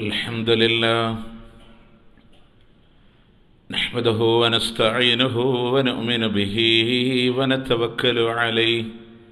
الحمد لله نحمده ونستعينه ونؤمن به ونتوكل عليه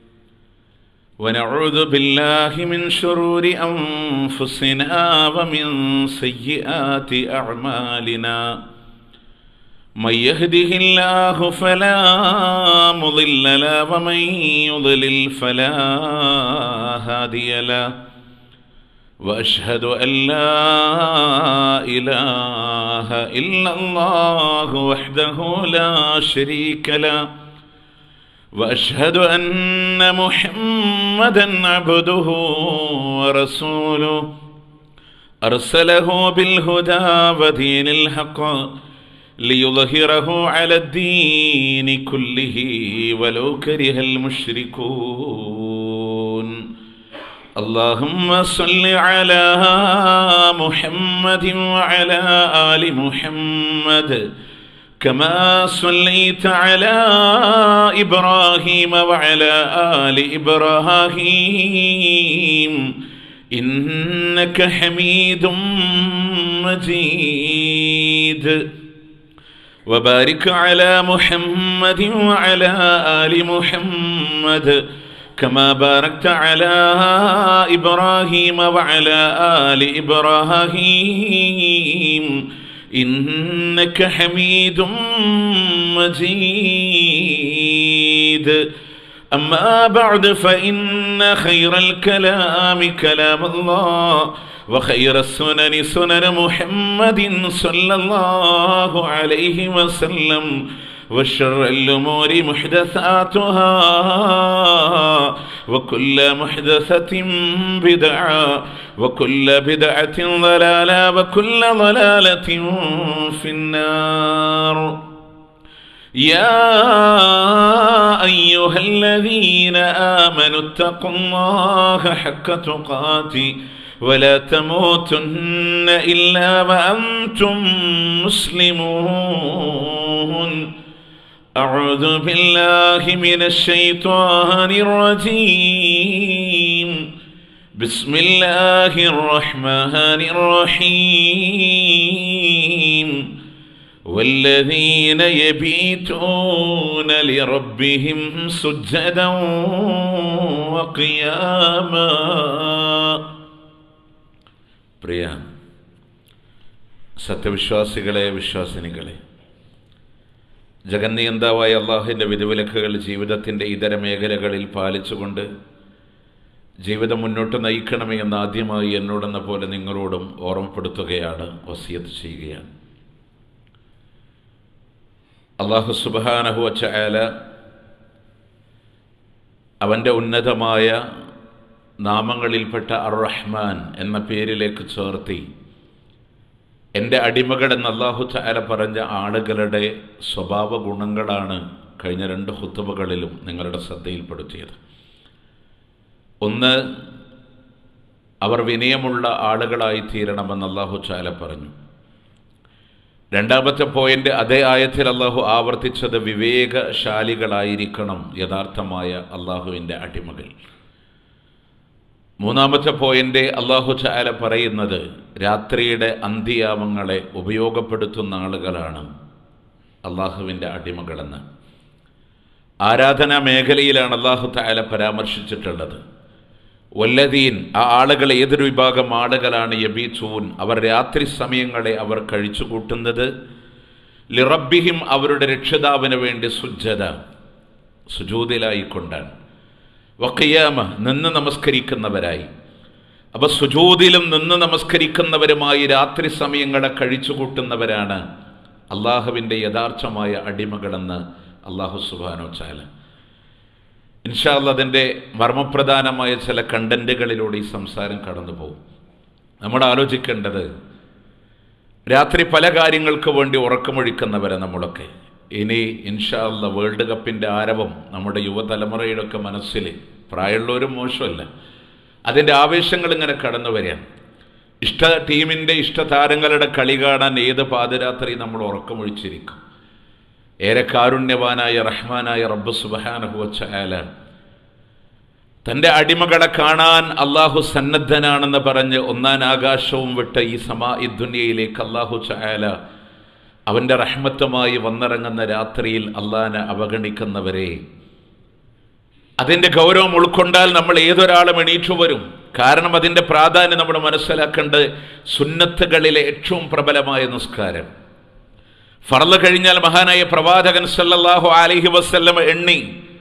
ونعوذ بالله من شرور أنفسنا ومن سيئات أعمالنا من يهده الله فلا مضل له ومن يضلل فلا هادي له واشهد ان لا اله الا الله وحده لا شريك له واشهد ان محمدا عبده ورسوله ارسله بالهدى ودين الحق ليظهره على الدين كله ولو كره المشركون اللهم صل على محمد وعلى ال محمد كما صليت على ابراهيم وعلى ال ابراهيم انك حميد مجيد وبارك على محمد وعلى ال محمد كما باركت على ابراهيم وعلى ال ابراهيم انك حميد مجيد اما بعد فان خير الكلام كلام الله وخير السنن سنن محمد صلى الله عليه وسلم وشر الأمور محدثاتها وكل محدثة بدعة وكل بدعة ضلالة وكل ضلالة في النار يا أيها الذين آمنوا اتقوا الله حق تقاته ولا تموتن إلا وأنتم مسلمون أعوذ بالله من الشيطان الرجيم بسم الله الرحمن الرحيم والذين يبيتون لربهم سجدا وقياما പ്രിയ സത്യവിശ്വാസികളെ വിശ്വാസിനികളെ ജഗന്നിയന്താവായ അള്ളാഹുവിൻ്റെ വിധിവിലക്കുകൾ ജീവിതത്തിൻ്റെ ഇതര മേഖലകളിൽ പാലിച്ചുകൊണ്ട് ജീവിതം മുന്നോട്ട് നയിക്കണമേ എന്ന് ആദ്യമായി എന്നോടെന്ന പോലെ നിങ്ങളോടും ഓർമ്മപ്പെടുത്തുകയാണ് വസിയത്ത് ചെയ്യുകയാണ് അള്ളാഹു സുബാനഹു വച്ചായാല അവൻ്റെ ഉന്നതമായ നാമങ്ങളിൽപ്പെട്ട അർ റഹ്മാൻ എന്ന പേരിലേക്ക് ചേർത്തി എൻ്റെ അടിമകൾ എന്ന് അള്ളാഹു ചാല പറഞ്ഞ ആളുകളുടെ സ്വഭാവ ഗുണങ്ങളാണ് കഴിഞ്ഞ രണ്ട് ഹുത്തുബകളിലും നിങ്ങളുടെ ശ്രദ്ധയിൽപ്പെടുത്തിയത് ഒന്ന് അവർ വിനയമുള്ള ആളുകളായി തീരണമെന്ന് അള്ളാഹു ചാല പറഞ്ഞു രണ്ടാമത്തെ പോയിന്റ് അതേ ആയത്തിൽ അള്ളാഹു ആവർത്തിച്ചത് വിവേകശാലികളായിരിക്കണം യഥാർത്ഥമായ അള്ളാഹുവിൻ്റെ അടിമകൾ മൂന്നാമത്തെ പോയിന്റ് അള്ളാഹു ചാല പറയുന്നത് രാത്രിയുടെ അന്ത്യയാമങ്ങളെ ഉപയോഗപ്പെടുത്തുന്ന ആളുകളാണ് അള്ളാഹുവിൻ്റെ അടിമകളെന്ന് ആരാധനാ മേഖലയിലാണ് അള്ളാഹു താല പരാമർശിച്ചിട്ടുള്ളത് വല്ലതീൻ ആ ആളുകൾ ഏതൊരു വിഭാഗം ആളുകളാണ് യബീച്ചൂൻ അവർ രാത്രി സമയങ്ങളെ അവർ കഴിച്ചു കൂട്ടുന്നത് ലിറബിഹിം അവരുടെ രക്ഷിതാവിന് വേണ്ടി സുജ്ജത സുജൂതിലായിക്കൊണ്ടാണ് വക്കയ്യാമ നിന്ന് നമസ്കരിക്കുന്നവരായി അപ്പൊ സുജൂതിലും നിന്ന് നമസ്കരിക്കുന്നവരുമായി രാത്രി സമയങ്ങളെ കഴിച്ചു കൂട്ടുന്നവരാണ് അള്ളാഹുവിൻ്റെ യഥാർത്ഥമായ അടിമകളെന്ന് അള്ളാഹു സുബാനോ ചാല ഇൻഷാല്ല അതിൻ്റെ മർമ്മപ്രധാനമായ ചില കണ്ടന്റുകളിലൂടെ ഈ സംസാരം കടന്നു പോകും നമ്മൾ ആലോചിക്കേണ്ടത് രാത്രി പല കാര്യങ്ങൾക്ക് വേണ്ടി ഉറക്കമൊഴിക്കുന്നവരെ നമ്മളൊക്കെ ഇനി ഇൻഷാല്ല വേൾഡ് കപ്പിൻ്റെ ആരവം നമ്മുടെ യുവതലമുറയുടെയൊക്കെ മനസ്സിൽ പ്രായമുള്ളവരും മോശമല്ല അതിൻ്റെ ആവേശങ്ങൾ ഇങ്ങനെ കടന്നു വരികയാണ് ഇഷ്ട ടീമിൻ്റെ ഇഷ്ടതാരങ്ങളുടെ കളി കാണാൻ ഏത് പാതിരാത്രി നമ്മൾ ഉറക്കമൊഴിച്ചിരിക്കും ഏറെ കാരുണ്യവാനായ റഹ്മാനായ റബ്ബ് സുബഹാനഹുവച്ചായാല തൻ്റെ അടിമകളെ കാണാൻ അള്ളാഹു സന്നദ്ധനാണെന്ന് പറഞ്ഞ് ഒന്നാൻ ആകാശവും വിട്ട് ഈ സമാ ഈ ദുനിയയിലേക്ക് അള്ളാഹു ചായാല അവൻ്റെ റഹ്മത്തുമായി വന്നിറങ്ങുന്ന രാത്രിയിൽ അള്ളാനെ അവഗണിക്കുന്നവരെ അതിൻ്റെ ഗൗരവം ഉൾക്കൊണ്ടാൽ നമ്മൾ ഏതൊരാളും എണീറ്റു വരും കാരണം അതിൻ്റെ പ്രാധാന്യം നമ്മൾ മനസ്സിലാക്കേണ്ടത് സുന്നത്തുകളിലെ ഏറ്റവും പ്രബലമായ നിസ്കാരം ഫറല് കഴിഞ്ഞാൽ മഹാനായ പ്രവാചകൻ സല്ലല്ലാഹു അലൈഹി വസല്ലം എണ്ണി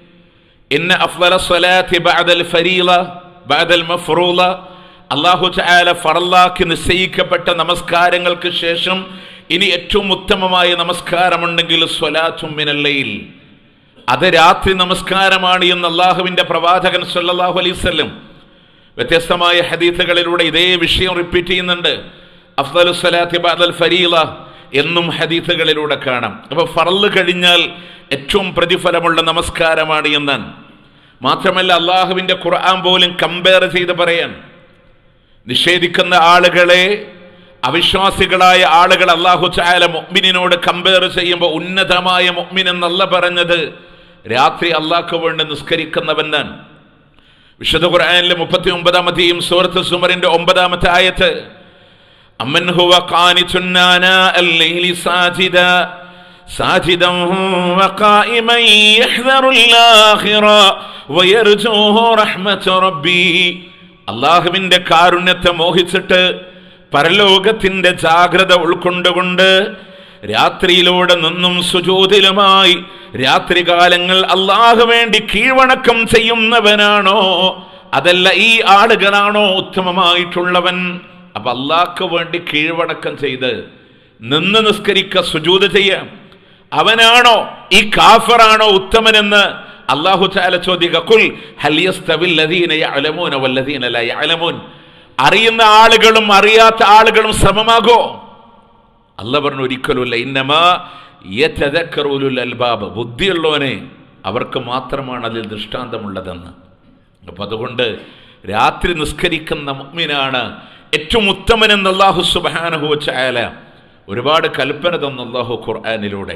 ഇന്ന അഫ്ദല സ്വലാത്തി ബഅദൽ ഫരീള ബഅദൽ മഫ്റൂള അല്ലാഹു തആല ഫറലാക്കി നിശ്ചയിക്കപ്പെട്ട നമസ്കാരങ്ങൾക്ക് ശേഷം ഇനി ഏറ്റവും ഉത്തമമായ നമസ്കാരമുണ്ടെങ്കിൽ സ്വലാത്തും മിനൽ ലൈൽ അത് രാത്രി നമസ്കാരമാണ് എന്ന് അള്ളാഹുവിന്റെ പ്രവാചകൻ സല്ലല്ലാഹു അലൈഹി വസല്ലം വ്യത്യസ്തമായ ഹദീസുകളിലൂടെ ഇതേ വിഷയം റിപ്പീറ്റ് ചെയ്യുന്നുണ്ട് അഫ്ദലു സ്വലാത്തി ബഅദൽ ഫരീള എന്നും ഹദീസുകളിലൂടെ കാണാം അപ്പൊ ഫറല് കഴിഞ്ഞാൽ ഏറ്റവും പ്രതിഫലമുള്ള നമസ്കാരമാണ് എന്നാണ് മാത്രമല്ല അള്ളാഹുവിന്റെ ഖുർആൻ പോലും കമ്പയർ ചെയ്ത് പറയാൻ നിഷേധിക്കുന്ന ആളുകളെ അവിശ്വാസികളായ ആളുകൾ അള്ളാഹു ചായാല മൊഹ്മിനോട് കമ്പയർ ചെയ്യുമ്പോൾ ഉന്നതമായ മൊഹ്മിൻ എന്നല്ല പറഞ്ഞത് രാത്രി അള്ളാഹ്ക്ക് വേണ്ടി നിസ്കരിക്കുന്നവനാണ് വിശുദ്ധ ഖുർആനിലെ മുപ്പത്തി ഒമ്പതാമത്തെയും സൂറത്ത് സുമറിന്റെ ഒമ്പതാമത്തെ ആയത്ത് അമ്മൻ ഹുവ ഖാനിതുൻ അൽ-ലൈലി സാജിദ സാജിദൻ വഖായിമൻ യഹ്ദറുൽ ആഖിറ വയർജൂഹു റഹ്മത റബ്ബി അള്ളാഹുവിന്റെ കാരുണ്യത്തെ മോഹിച്ചിട്ട് പരലോകത്തിന്റെ ജാഗ്രത ഉൾക്കൊണ്ടുകൊണ്ട് രാത്രിയിലൂടെ നിന്നും സുജൂതിലുമായി രാത്രികാലങ്ങൾ അള്ളാഹു വേണ്ടി കീഴ്വണക്കം ചെയ്യുന്നവനാണോ അതല്ല ഈ ആളുകളാണോ ഉത്തമമായിട്ടുള്ളവൻ അപ്പൊ അള്ളാഹ്ക്ക് വേണ്ടി കീഴ്വണക്കം ചെയ്ത് നിന്ന് നിസ്കരിക്ക സുജൂത് ചെയ്യാം അവനാണോ ഈ കാഫറാണോ ഉത്തമനെന്ന് അള്ളാഹു ചാല ചോദിക്കുക കുൽ ഹലിയസ്തവിൽ ലദീന യഅലമൂന വല്ലദീന ലാ യഅലമൂൻ അറിയുന്ന ആളുകളും അറിയാത്ത ആളുകളും സമമാകോ അല്ല പറഞ്ഞു ഒരിക്കലുമില്ല ഇന്നമാ യതദക്കറുലുൽ അൽബാബ് ബുദ്ധിയുള്ളവനെ അവർക്ക് മാത്രമാണ് അതിൽ ദൃഷ്ടാന്തമുള്ളതെന്ന് അപ്പൊ അതുകൊണ്ട് രാത്രി നിസ്കരിക്കുന്ന മുഅ്മിനാണ് ഏറ്റവും ഉത്തമനെന്ന് അള്ളാഹു സുബ്ഹാനഹു വതആല ഒരുപാട് കൽപ്പന തന്നു അള്ളാഹു ഖുർആനിലൂടെ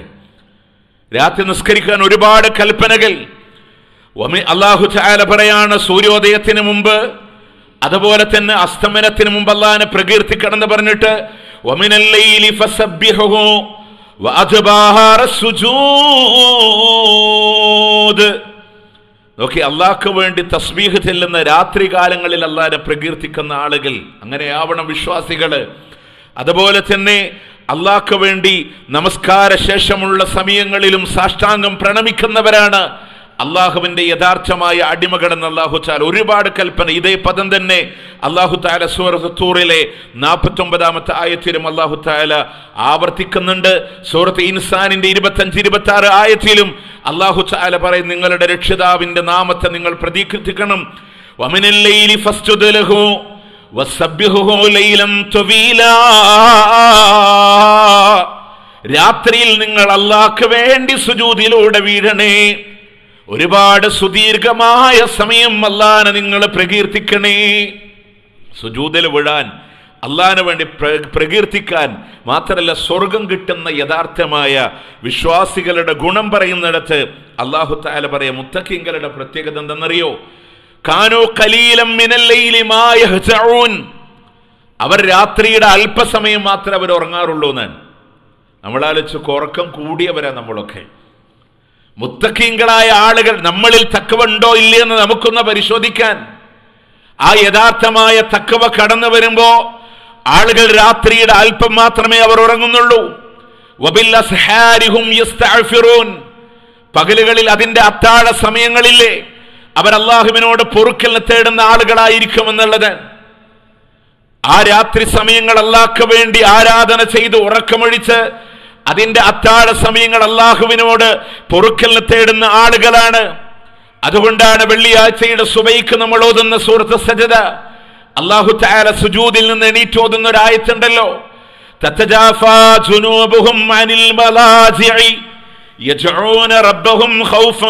രാത്രി നിസ്കരിക്കാൻ ഒരുപാട് കൽപ്പനകൾ വമി- അള്ളാഹു ചായാല പറയാണ് സൂര്യോദയത്തിന് മുമ്പ് അതുപോലെ തന്നെ അസ്തമനത്തിന് മുമ്പ് അള്ളാഹിനെ പ്രകീർത്തിക്കണമെന്ന് പറഞ്ഞിട്ട് വമിനൽ ലൈലി ഫസബ്ബിഹുഹു വഅദ്ബാറ സുജൂദ് നോക്കി അള്ളാഹ്ക്ക് വേണ്ടി തസ്ബീഹ് ചെല്ലുന്ന രാത്രി കാലങ്ങളിൽ അള്ളാഹിനെ പ്രകീർത്തിക്കുന്ന ആളുകൾ അങ്ങനെയാവണം വിശ്വാസികള് അതുപോലെ തന്നെ അള്ളാഹ്ക്ക് വേണ്ടി നമസ്കാര ശേഷമുള്ള സമയങ്ങളിലും സാഷ്ടാംഗം പ്രണമിക്കുന്നവരാണ് അള്ളാഹുവിന്റെ യഥാർത്ഥമായ അടിമകളെന്ന് അള്ളാഹു ചാല ഒരുപാട് കൽപ്പന ഇതേ പദം തന്നെ അള്ളാഹു താല സൂറത്തൂറിലെ നാൽപ്പത്തി ഒമ്പതാമത്തെ ആയത്തിലും അള്ളാഹു താല ആവർത്തിക്കുന്നുണ്ട് സൂറത്ത് ഇൻസാനിന്റെ ഇരുപത്തഞ്ച് ഇരുപത്തി ആറ് ആയത്തിലും അള്ളാഹു ചാല പറയും നിങ്ങളുടെ രക്ഷിതാവിന്റെ നാമത്തെ നിങ്ങൾ പ്രതീക്ഷിക്കണം വമിനല്ലൈലി ഫസ്ജുദ് ലഹു വസബ്ബിഹുഹു ലൈലം ത്വീലാ രാത്രിയിൽ നിങ്ങൾ അള്ളാഹ്ക്ക് വേണ്ടി സുജൂദിലൂടെ വീഴണേ ഒരുപാട് സുദീർഘമായ സമയം അള്ളാനെ നിങ്ങൾ പ്രകീർത്തിക്കണേ സുജൂദിൽ വിഴാൻ അള്ളാഹിന് വേണ്ടി പ്ര- പ്രകീർത്തിക്കാൻ മാത്രമല്ല സ്വർഗം കിട്ടുന്ന യഥാർത്ഥമായ വിശ്വാസികളുടെ ഗുണം പറയുന്നിടത്ത് അള്ളാഹു താല പറയാം മുത്തക്കിങ്ങളുടെ പ്രത്യേകത എന്തെന്നറിയോ കാനോ കലീലം മിനല്ലൈലി മാ യഹ്ജഊൻ അവർ രാത്രിയുടെ അല്പസമയം മാത്രമേ അവർ ഉറങ്ങാറുള്ളൂ എന്നാണ് നമ്മളാലോചിച്ച് ഉറക്കം കൂടിയവരാ നമ്മളൊക്കെ മുത്തക്കീങ്ങളായ ആളുകൾ നമ്മളിൽ തക്കവുണ്ടോ ഇല്ലയെന്ന് നമുക്കൊന്ന് പരിശോധിക്കാൻ ആ യഥാർത്ഥമായ തക്കവ കടന്നു വരുമ്പോ ആളുകൾ രാത്രിയുടെ അല്പം മാത്രമേ അവർ ഉറങ്ങുന്നുള്ളൂ വബിൽ അസ്ഹാരിഹും യസ്തഅഫിറൂൻ. പകലുകളിൽ അതിന്റെ അത്താഴ സമയങ്ങളില്ലേ അവർ അള്ളാഹുവിനോട് പൊറുക്കലിന് തേടുന്ന ആളുകളായിരിക്കുമെന്നുള്ളത് ആ രാത്രി സമയങ്ങൾ അള്ളാഹ്ക്ക് വേണ്ടി ആരാധന ചെയ്ത് ഉറക്കമൊഴിച്ച് അതിന്റെ അത്താഴ സമയങ്ങൾ അള്ളാഹുവിനോട് പൊറുക്കലിന് തേടുന്ന ആളുകളാണ് അതുകൊണ്ടാണ് വെള്ളിയാഴ്ചയുടെ സുബൈക്ക് നമ്മൾ ഓതുന്ന സൂറത്ത് സജദ അള്ളാഹു താല സുജൂദിൽ നിന്ന് എണീറ്റ് ഓതുന്ന ഒരു ആയത്തുണ്ടല്ലോ تتجافى جنوبهم عن المضاجع يدعون ربهم خوفا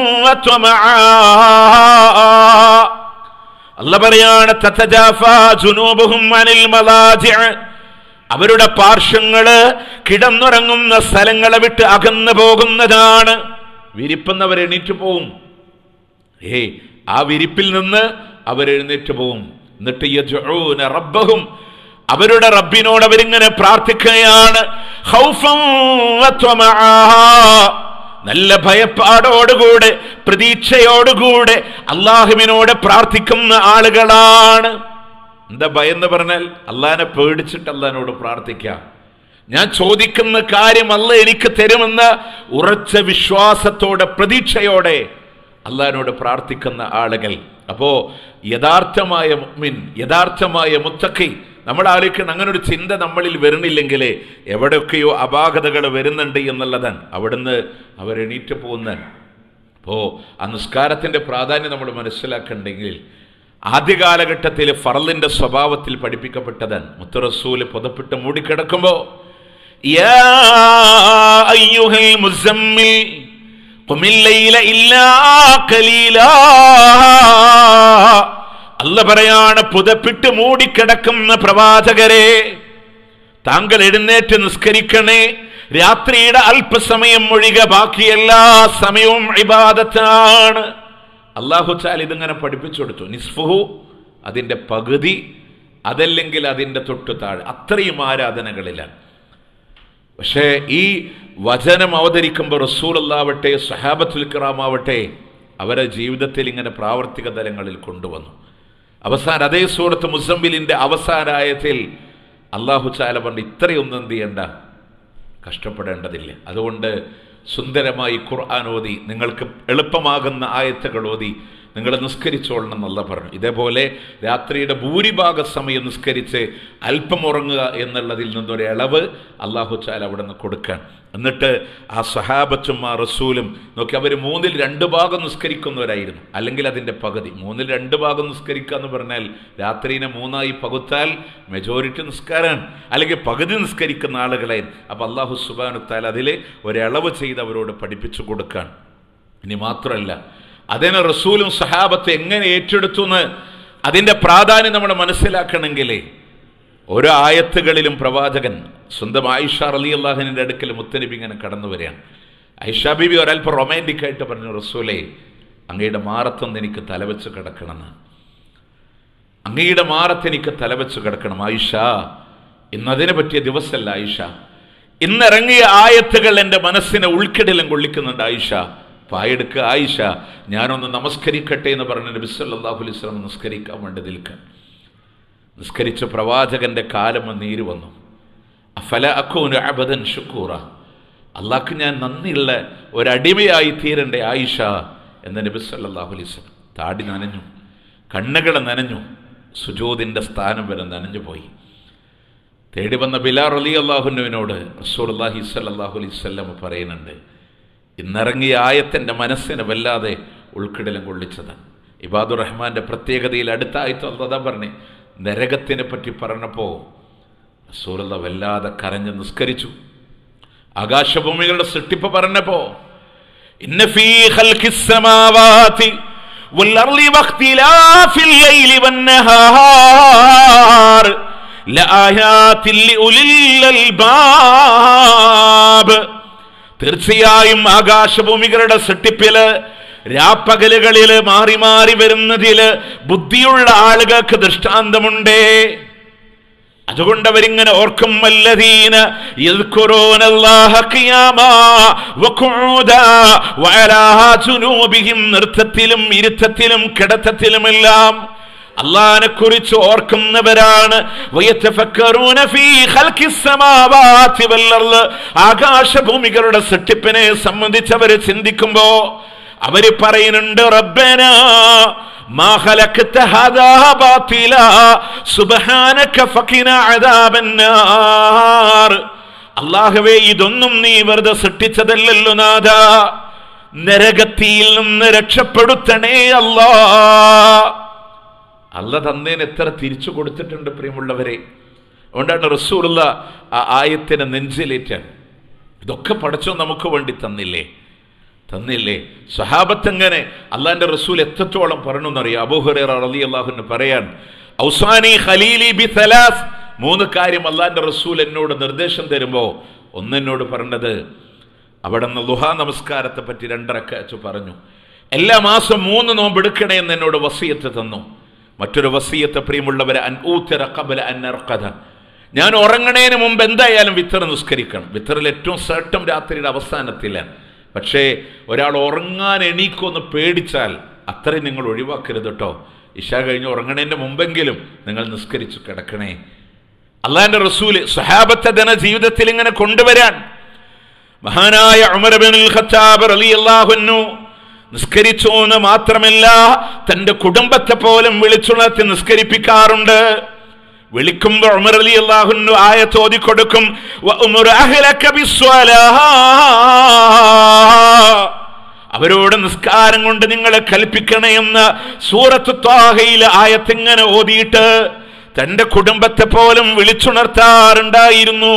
وطمعا അല്ല പറയാണ് തത്തജാഫാ ജുനൂബുഹും അനിൽ മലാജിഅ. അവരുടെ പാർശ്വങ്ങള് കിടന്നുറങ്ങുന്ന സ്ഥലങ്ങളെ വിട്ട് അകന്നു പോകുന്നതാണ് വിരിപ്പുന്നവർ എണീറ്റ് പോവും ഏയ് ആ വിരിപ്പിൽ നിന്ന് അവരെഴുന്നേറ്റ് പോവും എന്നിട്ട് യദ്ഉന റബ്ബഹും അവരുടെ റബ്ബിനോട് അവരിങ്ങനെ പ്രാർത്ഥിക്കുകയാണ് ഖൗഫൻ വത്വമആ. നല്ല ഭയപ്പാടോടുകൂടെ പ്രതീക്ഷയോടുകൂടെ അള്ളാഹുവിനോട് പ്രാർത്ഥിക്കുന്ന ആളുകളാണ് എന്താ ഭയം എന്ന് പറഞ്ഞാൽ അള്ളാഹിനെ പേടിച്ചിട്ട് അള്ളഹാനോട് പ്രാർത്ഥിക്കാം ഞാൻ ചോദിക്കുന്ന കാര്യം അല്ല എനിക്ക് തരുമെന്ന ഉറച്ച വിശ്വാസത്തോടെ പ്രതീക്ഷയോടെ അള്ളഹാനോട് പ്രാർത്ഥിക്കുന്ന ആളുകൾ അപ്പോ യഥാർത്ഥമായ മുഅ്മിൻ യഥാർത്ഥമായ മുത്തഖി നമ്മൾ ആലോചിക്കണം അങ്ങനെ ഒരു ചിന്ത നമ്മളിൽ വരുന്നില്ലെങ്കിൽ എവിടെയൊക്കെയോ അപാകതകൾ വരുന്നുണ്ട് എന്നുള്ളതാണ് അവിടുന്ന് അവരെണീറ്റ് പോകുന്നതാണ് അപ്പോൾ ആ നിസ്കാരത്തിൻ്റെ പ്രാധാന്യം നമ്മൾ മനസ്സിലാക്കണ്ടെങ്കിൽ ആദ്യ കാലഘട്ടത്തിൽ ഫറലിന്റെ സ്വഭാവത്തിൽ പഠിപ്പിക്കപ്പെട്ടതാണ് മുത്തറസൂല് പുതപ്പിട്ട് മൂടിക്കിടക്കുമ്പോ യാ അയ്യുഹൽ മുസമ്മിൽ قم الليل إلا قليلا അല്ല പറയാണ് പുതപ്പിട്ട് മൂടിക്കിടക്കുന്ന പ്രവാചകരെ താങ്കൾ എഴുന്നേറ്റ് നിസ്കരിക്കണേ രാത്രിയുടെ അല്പസമയം ഒഴികെ ബാക്കി എല്ലാ സമയവും ഇബാദത്താണ് അള്ളാഹു ചാൽ ഇതിങ്ങനെ പഠിപ്പിച്ചു കൊടുത്തു നിസ്ഫുഹു അതിൻ്റെ പകുതി അതല്ലെങ്കിൽ അതിൻ്റെ തൊട്ടു താഴെ അത്രയും ആരാധനകളിലാണ് പക്ഷേ ഈ വചനം അവതരിക്കുമ്പോൾ റസൂലല്ലാവട്ടെ സഹാബത്തുൽ കിറാമാവട്ടെ അവരെ ജീവിതത്തിൽ ഇങ്ങനെ പ്രാവർത്തിക തലങ്ങളിൽ കൊണ്ടുവന്നു അവസാനം അതേ സൂറത്ത് മുസമ്മിലിന്റെ അവസാനായത്തിൽ അള്ളാഹു ചാല പണ്ട് ഇത്രയൊന്നും എന്ത് ചെയ്യണ്ട കഷ്ടപ്പെടേണ്ടതില്ല അതുകൊണ്ട് സുന്ദരമായി ഖുർആൻ ഓതി നിങ്ങൾക്ക് എളുപ്പമാകുന്ന ആയത്തുകൾ ഓതി നിങ്ങൾ നിസ്കരിച്ചോളണം എന്നല്ല പറഞ്ഞു ഇതേപോലെ രാത്രിയുടെ ഭൂരിഭാഗ സമയം നിസ്കരിച്ച് അല്പം ഉറങ്ങുക എന്നുള്ളതിൽ നിന്നൊരു ഇളവ് അള്ളാഹു ചാല അവിടെ നിന്ന് കൊടുക്കാൻ എന്നിട്ട് ആ സഹാബത്തും ആ റസൂലും നോക്കി അവർ മൂന്നിൽ രണ്ട് ഭാഗം നിസ്കരിക്കുന്നവരായിരുന്നു അല്ലെങ്കിൽ അതിൻ്റെ പകുതി മൂന്നിൽ രണ്ട് ഭാഗം നിസ്കരിക്കുക എന്ന് പറഞ്ഞാൽ രാത്രിനെ മൂന്നായി പകുത്താൽ മെജോറിറ്റി നിസ്കാരമാണ് അല്ലെങ്കിൽ പകുതി നിസ്കരിക്കുന്ന ആളുകളെ അപ്പം അള്ളാഹു സുബാനുത്താൽ അതിൽ ഒരിളവ് ചെയ്ത് അവരോട് പഠിപ്പിച്ചു കൊടുക്കാൻ ഇനി മാത്രമല്ല അതിനെ റസൂലും സഹാബത്ത് എങ്ങനെ ഏറ്റെടുത്തു എന്ന് അതിൻ്റെ പ്രാധാന്യം നമ്മൾ മനസ്സിലാക്കണമെങ്കിലേ ഓരോ ആയത്തുകളിലും പ്രവാചകൻ സ്വന്തം ആയിഷ അലി അള്ളാഹിൻ്റെ അടുക്കൽ മുത്തനബി ഇങ്ങനെ കടന്നു വരികയാണ് ഐഷ ബിബി ഒരല്പം റൊമാൻറ്റിക് ആയിട്ട് പറഞ്ഞു റസൂലേ അങ്ങയുടെ മാറത്തൊന്ന് എനിക്ക് തലവെച്ച് കിടക്കണമെന്ന് അങ്ങയുടെ മാറത്ത് എനിക്ക് തലവെച്ച് കിടക്കണം ആയിഷ ഇന്നതിനെ പറ്റിയ ദിവസമല്ല ആയിഷ ഇന്നിറങ്ങിയ ആയത്തുകൾ എൻ്റെ മനസ്സിനെ ഉൾക്കിടലും കൊള്ളിക്കുന്നുണ്ട് ആയിഷ പായെടുക്കുക ആയിഷ ഞാനൊന്ന് നമസ്കരിക്കട്ടെ എന്ന് പറഞ്ഞ നബി സല്ലല്ലാഹു അലൈഹി വസല്ലം നിസ്കരിക്കാൻ വേണ്ടി നിൽക്കാൻ നിസ്കരിച്ച പ്രവാചകന്റെ കാലം നീര് വന്നു അഫല അക്കൂന് അബദൻ ഷുക്കൂറ അള്ളാഹ്ക്ക് ഞാൻ നന്ദിയുള്ള ഒരടിമയായി തീരണ്ടേ ആയിഷ എന്ന നബി സല്ലല്ലാഹു അലൈഹി വസല്ലം താടി നനഞ്ഞു കണ്ണുകൾ നനഞ്ഞു സുജോദിൻ്റെ സ്ഥാനം വരെ നനഞ്ഞു പോയി തേടി വന്ന ബിലാർ അലി അള്ളാഹുനുവിനോട് റസൂർല്ലാഹി സല്ലാഹു അലൈഹി സ്വല്ലം പറയുന്നുണ്ട് ഇന്നിറങ്ങിയ ആയത്തിൻ്റെ മനസ്സിനെ വല്ലാതെ ഉൾക്കിടലും കൊള്ളിച്ചതാണ് ഇബാദുർ റഹ്മാന്റെ പ്രത്യേകതയിൽ അടുത്ത ആയത്ത് അള്ളതാ പറഞ്ഞേ നരകത്തിനെ പറ്റി പറഞ്ഞപ്പോൾ റസൂലുള്ള വല്ലാതെ കരഞ്ഞ് നിസ്കരിച്ചു ആകാശഭൂമികളുടെ സൃഷ്ടിപ്പ് പറഞ്ഞപ്പോ ഇന്ന ഫീ ഖൽഖിസ് സമാവാതി والأرض واختلاف الليل والنهار لآيات لأولي الألباب തീർച്ചയായും ആകാശഭൂമികളുടെ സൃഷ്ടിപ്പില് രാപ്പകലുകളില് മാറി മാറി വരുന്നതില് ബുദ്ധിയുള്ള ആളുകൾക്ക് ദൃഷ്ടാന്തമുണ്ടേ അതുകൊണ്ട് അവരിങ്ങനെ ഓർക്കും വല്ലതീന നൃത്തത്തിലും ഇരുത്തത്തിലും കിടത്തത്തിലുമെല്ലാം അള്ളാനെ കുറിച്ച് ഓർക്കുന്നവരാണ് ആകാശഭൂമികളുടെ സൃഷ്ടിപ്പിനെ സംബന്ധിച്ച് അവര് ചിന്തിക്കുമ്പോ അവര് പറയുന്നുണ്ട് റബ്ബന ما خلقت هذا باطلا سبحانك فقنا عذاب النار അള്ളാഹുവേ ഇതൊന്നും നീ വെറുതെ സൃഷ്ടിച്ചതല്ലല്ലോ നാഥ നരകത്തിയിൽ നിന്ന് രക്ഷപ്പെടുത്തണേ അല്ലാ അല്ല തന്നേന് എത്ര തിരിച്ചു കൊടുത്തിട്ടുണ്ട് പ്രിയമുള്ളവരെ അതുകൊണ്ടാണ് റസൂറുള്ള ആ ആയത്തിനെ നെഞ്ചിലേറ്റാൻ ഇതൊക്കെ പഠിച്ചോ നമുക്ക് വേണ്ടി തന്നില്ലേ തന്നില്ലേ സഹാബത്ത് എങ്ങനെ അള്ളാന്റെ റസൂൽ എത്രത്തോളം പറഞ്ഞു എന്നറിയാം അബൂഹുറ അലി അള്ളാഹുന് പറയാൻ ഔസാനി ഖലീലി ബി സലാസ് മൂന്ന് കാര്യം അള്ളാന്റെ റസൂൽ എന്നോട് നിർദ്ദേശം തരുമ്പോൾ ഒന്നെന്നോട് പറഞ്ഞത് അവിടെ നിന്ന് ലുഹാ നമസ്കാരത്തെ പറ്റി രണ്ടരക്കച്ച് പറഞ്ഞു എല്ലാ മാസം മൂന്ന് നോമ്പ് എടുക്കണേ എന്ന് എന്നോട് വസീയത്ത് തന്നു മറ്റൊരു വസീയത്ത് പ്രിയമുള്ളവരെ അൻ ഊത്തര കബല അന്നർക്കഥ ഞാൻ ഉറങ്ങണേന് മുമ്പ് എന്തായാലും വിത്തർ നിസ്കരിക്കണം വിത്തറിൽ ഏറ്റവും സേട്ടം രാത്രിയുടെ അവസാനത്തിലാണ് പക്ഷേ ഒരാൾ ഉറങ്ങാൻ എണീക്കുമെന്ന് പേടിച്ചാൽ അത്രയും നിങ്ങൾ ഒഴിവാക്കരുത് കേട്ടോ ഇഷ കഴിഞ്ഞ് ഉറങ്ങണേൻ്റെ മുമ്പെങ്കിലും നിങ്ങൾ നിസ്കരിച്ചു കിടക്കണേ അള്ളാന്റെ റസൂല് സ്വഹാബത്തെ ധന ജീവിതത്തിൽ ഇങ്ങനെ കൊണ്ടുവരാൻ മഹാനായ ഉമർ ബിനുൽ ഖത്താബ് റളിയല്ലാഹു അൻഹു നിസ്കരിച്ചു എന്ന് മാത്രമല്ല തന്റെ കുടുംബത്തെ പോലും വിളിച്ചുണർത്തി നിസ്കരിപ്പിക്കാറുണ്ട് വിളിക്കുമ്പോ ഉമർ അലി അള്ളാഹുന്നു ആയ തോതി കൊടുക്കും "വ ഉമർ അഹ്ലക ബിസ്വലാഹ്." അവരോട് നിസ്കാരം കൊണ്ട് നിങ്ങളെ കൽപ്പിക്കണേ എന്ന് സൂറത്ത് ത്വാഹയിലെ ആയത്തിങ്ങനെ ഓതിയിട്ട് തന്റെ കുടുംബത്തെ പോലും വിളിച്ചുണർത്താറുണ്ടായിരുന്നു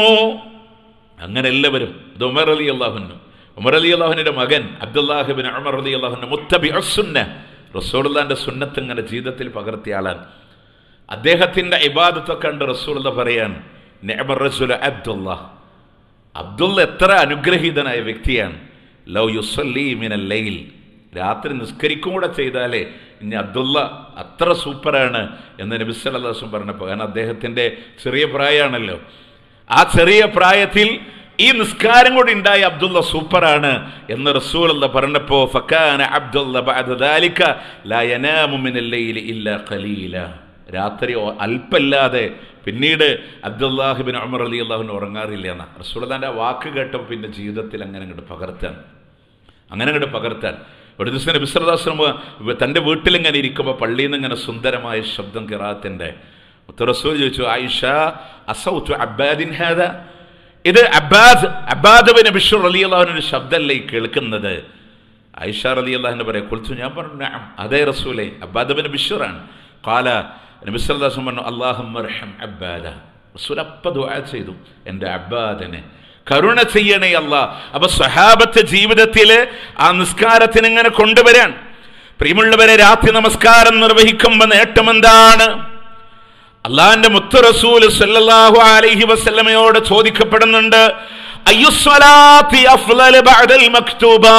അങ്ങനെ എല്ലാവരും ഇത് ഉമർ അലി അള്ളാഹുന്നു ഉമർ അലി അള്ളാഹുവിന്റെ മകൻ അബ്ദുല്ലാഹിബിൻ ഉമർ അലി അള്ളാഹുന്റെ മുത്തബി അസുന്ന റസൂലുള്ളാന്റെ സുന്നത്ത് ഇങ്ങനെ ജീവിതത്തിൽ പകർത്തിയ ആളാണ് അദ്ദേഹത്തിന്റെ ഇബാദത്തൊക്കെ കണ്ട് റസൂലുള്ള പറയാൻ നിഅമർ റസൂൽ അബ്ദുള്ള അബ്ദുള്ള എത്ര അനുഗ്രഹീതനായ വ്യക്തിയാണ് ലൗ യുസല്ലി മിനൽ ലൈൽ രാത്രി നിസ്കരിക്കും കൂടെ ചെയ്താലേ ഇനി അബ്ദുള്ള അത്ര സൂപ്പറാണ് എന്ന് നബി സല്ലല്ലാഹു അലൈഹി വസല്ലം പറഞ്ഞപ്പോൾ കാരണം അദ്ദേഹത്തിന്റെ ചെറിയ പ്രായമാണല്ലോ ആ ചെറിയ പ്രായത്തിൽ ഈ നിസ്കാരം കൂടി ഉണ്ടായ അബ്ദുള്ള സൂപ്പറാണ് എന്ന് റസൂൽ പറഞ്ഞപ്പോ ഫക്കാന അബ്ദുള്ള ബഅദ ദാലിക ലാ യനാമു മിനൽ ലൈലി ഇല്ലാ ഖലീല രാത്രി ഒ- അല്പല്ലാതെ പിന്നീട് അബ്ദുല്ലാഹിബിൻ ഉമർ അലി അള്ളാഹുവിന് ഉറങ്ങാറില്ല എന്ന റസൂൽദാൻ്റെ ആ വാക്ക് കേട്ടപ്പോൾ പിന്നെ ജീവിതത്തിൽ അങ്ങനെ അങ്ങോട്ട് പകർത്താൻ അങ്ങനെ അങ്ങോട്ട് പകർത്താൻ ഒരു ദിവസം നബിസ്വലാസ്ലം തൻ്റെ വീട്ടിലിങ്ങനെ ഇരിക്കുമ്പോൾ പള്ളിയിൽ നിന്ന് ഇങ്ങനെ സുന്ദരമായ ശബ്ദം കിറാത്തിൻ്റെ റസൂൽ ചോദിച്ചു ആയിഷ അസൗത്തു അബ്ബാദിൻ ഹാദ ഇത് അബ്ബാദ് അബ്ബാദ് ബിൻ ബിഷർ അലി അള്ളാഹുവിൻ്റെ ശബ്ദമല്ലേ ഈ കേൾക്കുന്നത് ഐഷ അലി അള്ളാഹിന്റെ പറയാം കുളിച്ചു ഞാൻ പറഞ്ഞു "നഅം." അതേ റസൂലെ അബ്ബാദ് ബിൻ ബിഷറാണ് കാല നബിസ്വല്ലാസം പറഞ്ഞു അള്ളാഹുറഹം അബ്ബാദ റസൂൽ അപ്പ ദുആ ചെയ്തു എൻ്റെ അബ്ബാദിനെ കരുണ ചെയ്യണേ അല്ല അപ്പൊ സ്വഹാബത്ത് ജീവിതത്തില് ആ നിസ്കാരത്തിന് ഇങ്ങനെ കൊണ്ടുവരാൻ പ്രിയമുള്ളവരെ രാത്രി നമസ്കാരം നിർവഹിക്കുമ്പോ നേട്ടം എന്താണ് അള്ളാഹിന്റെ മുത്തു റസൂല് സല്ലല്ലാഹു അലൈഹി വസല്ലമയോട് ചോദിക്കപ്പെടുന്നുണ്ട് അയ്യുസ്വലാത്തി അഫ്ളൽ ബഅദൽ മക്തൂബാ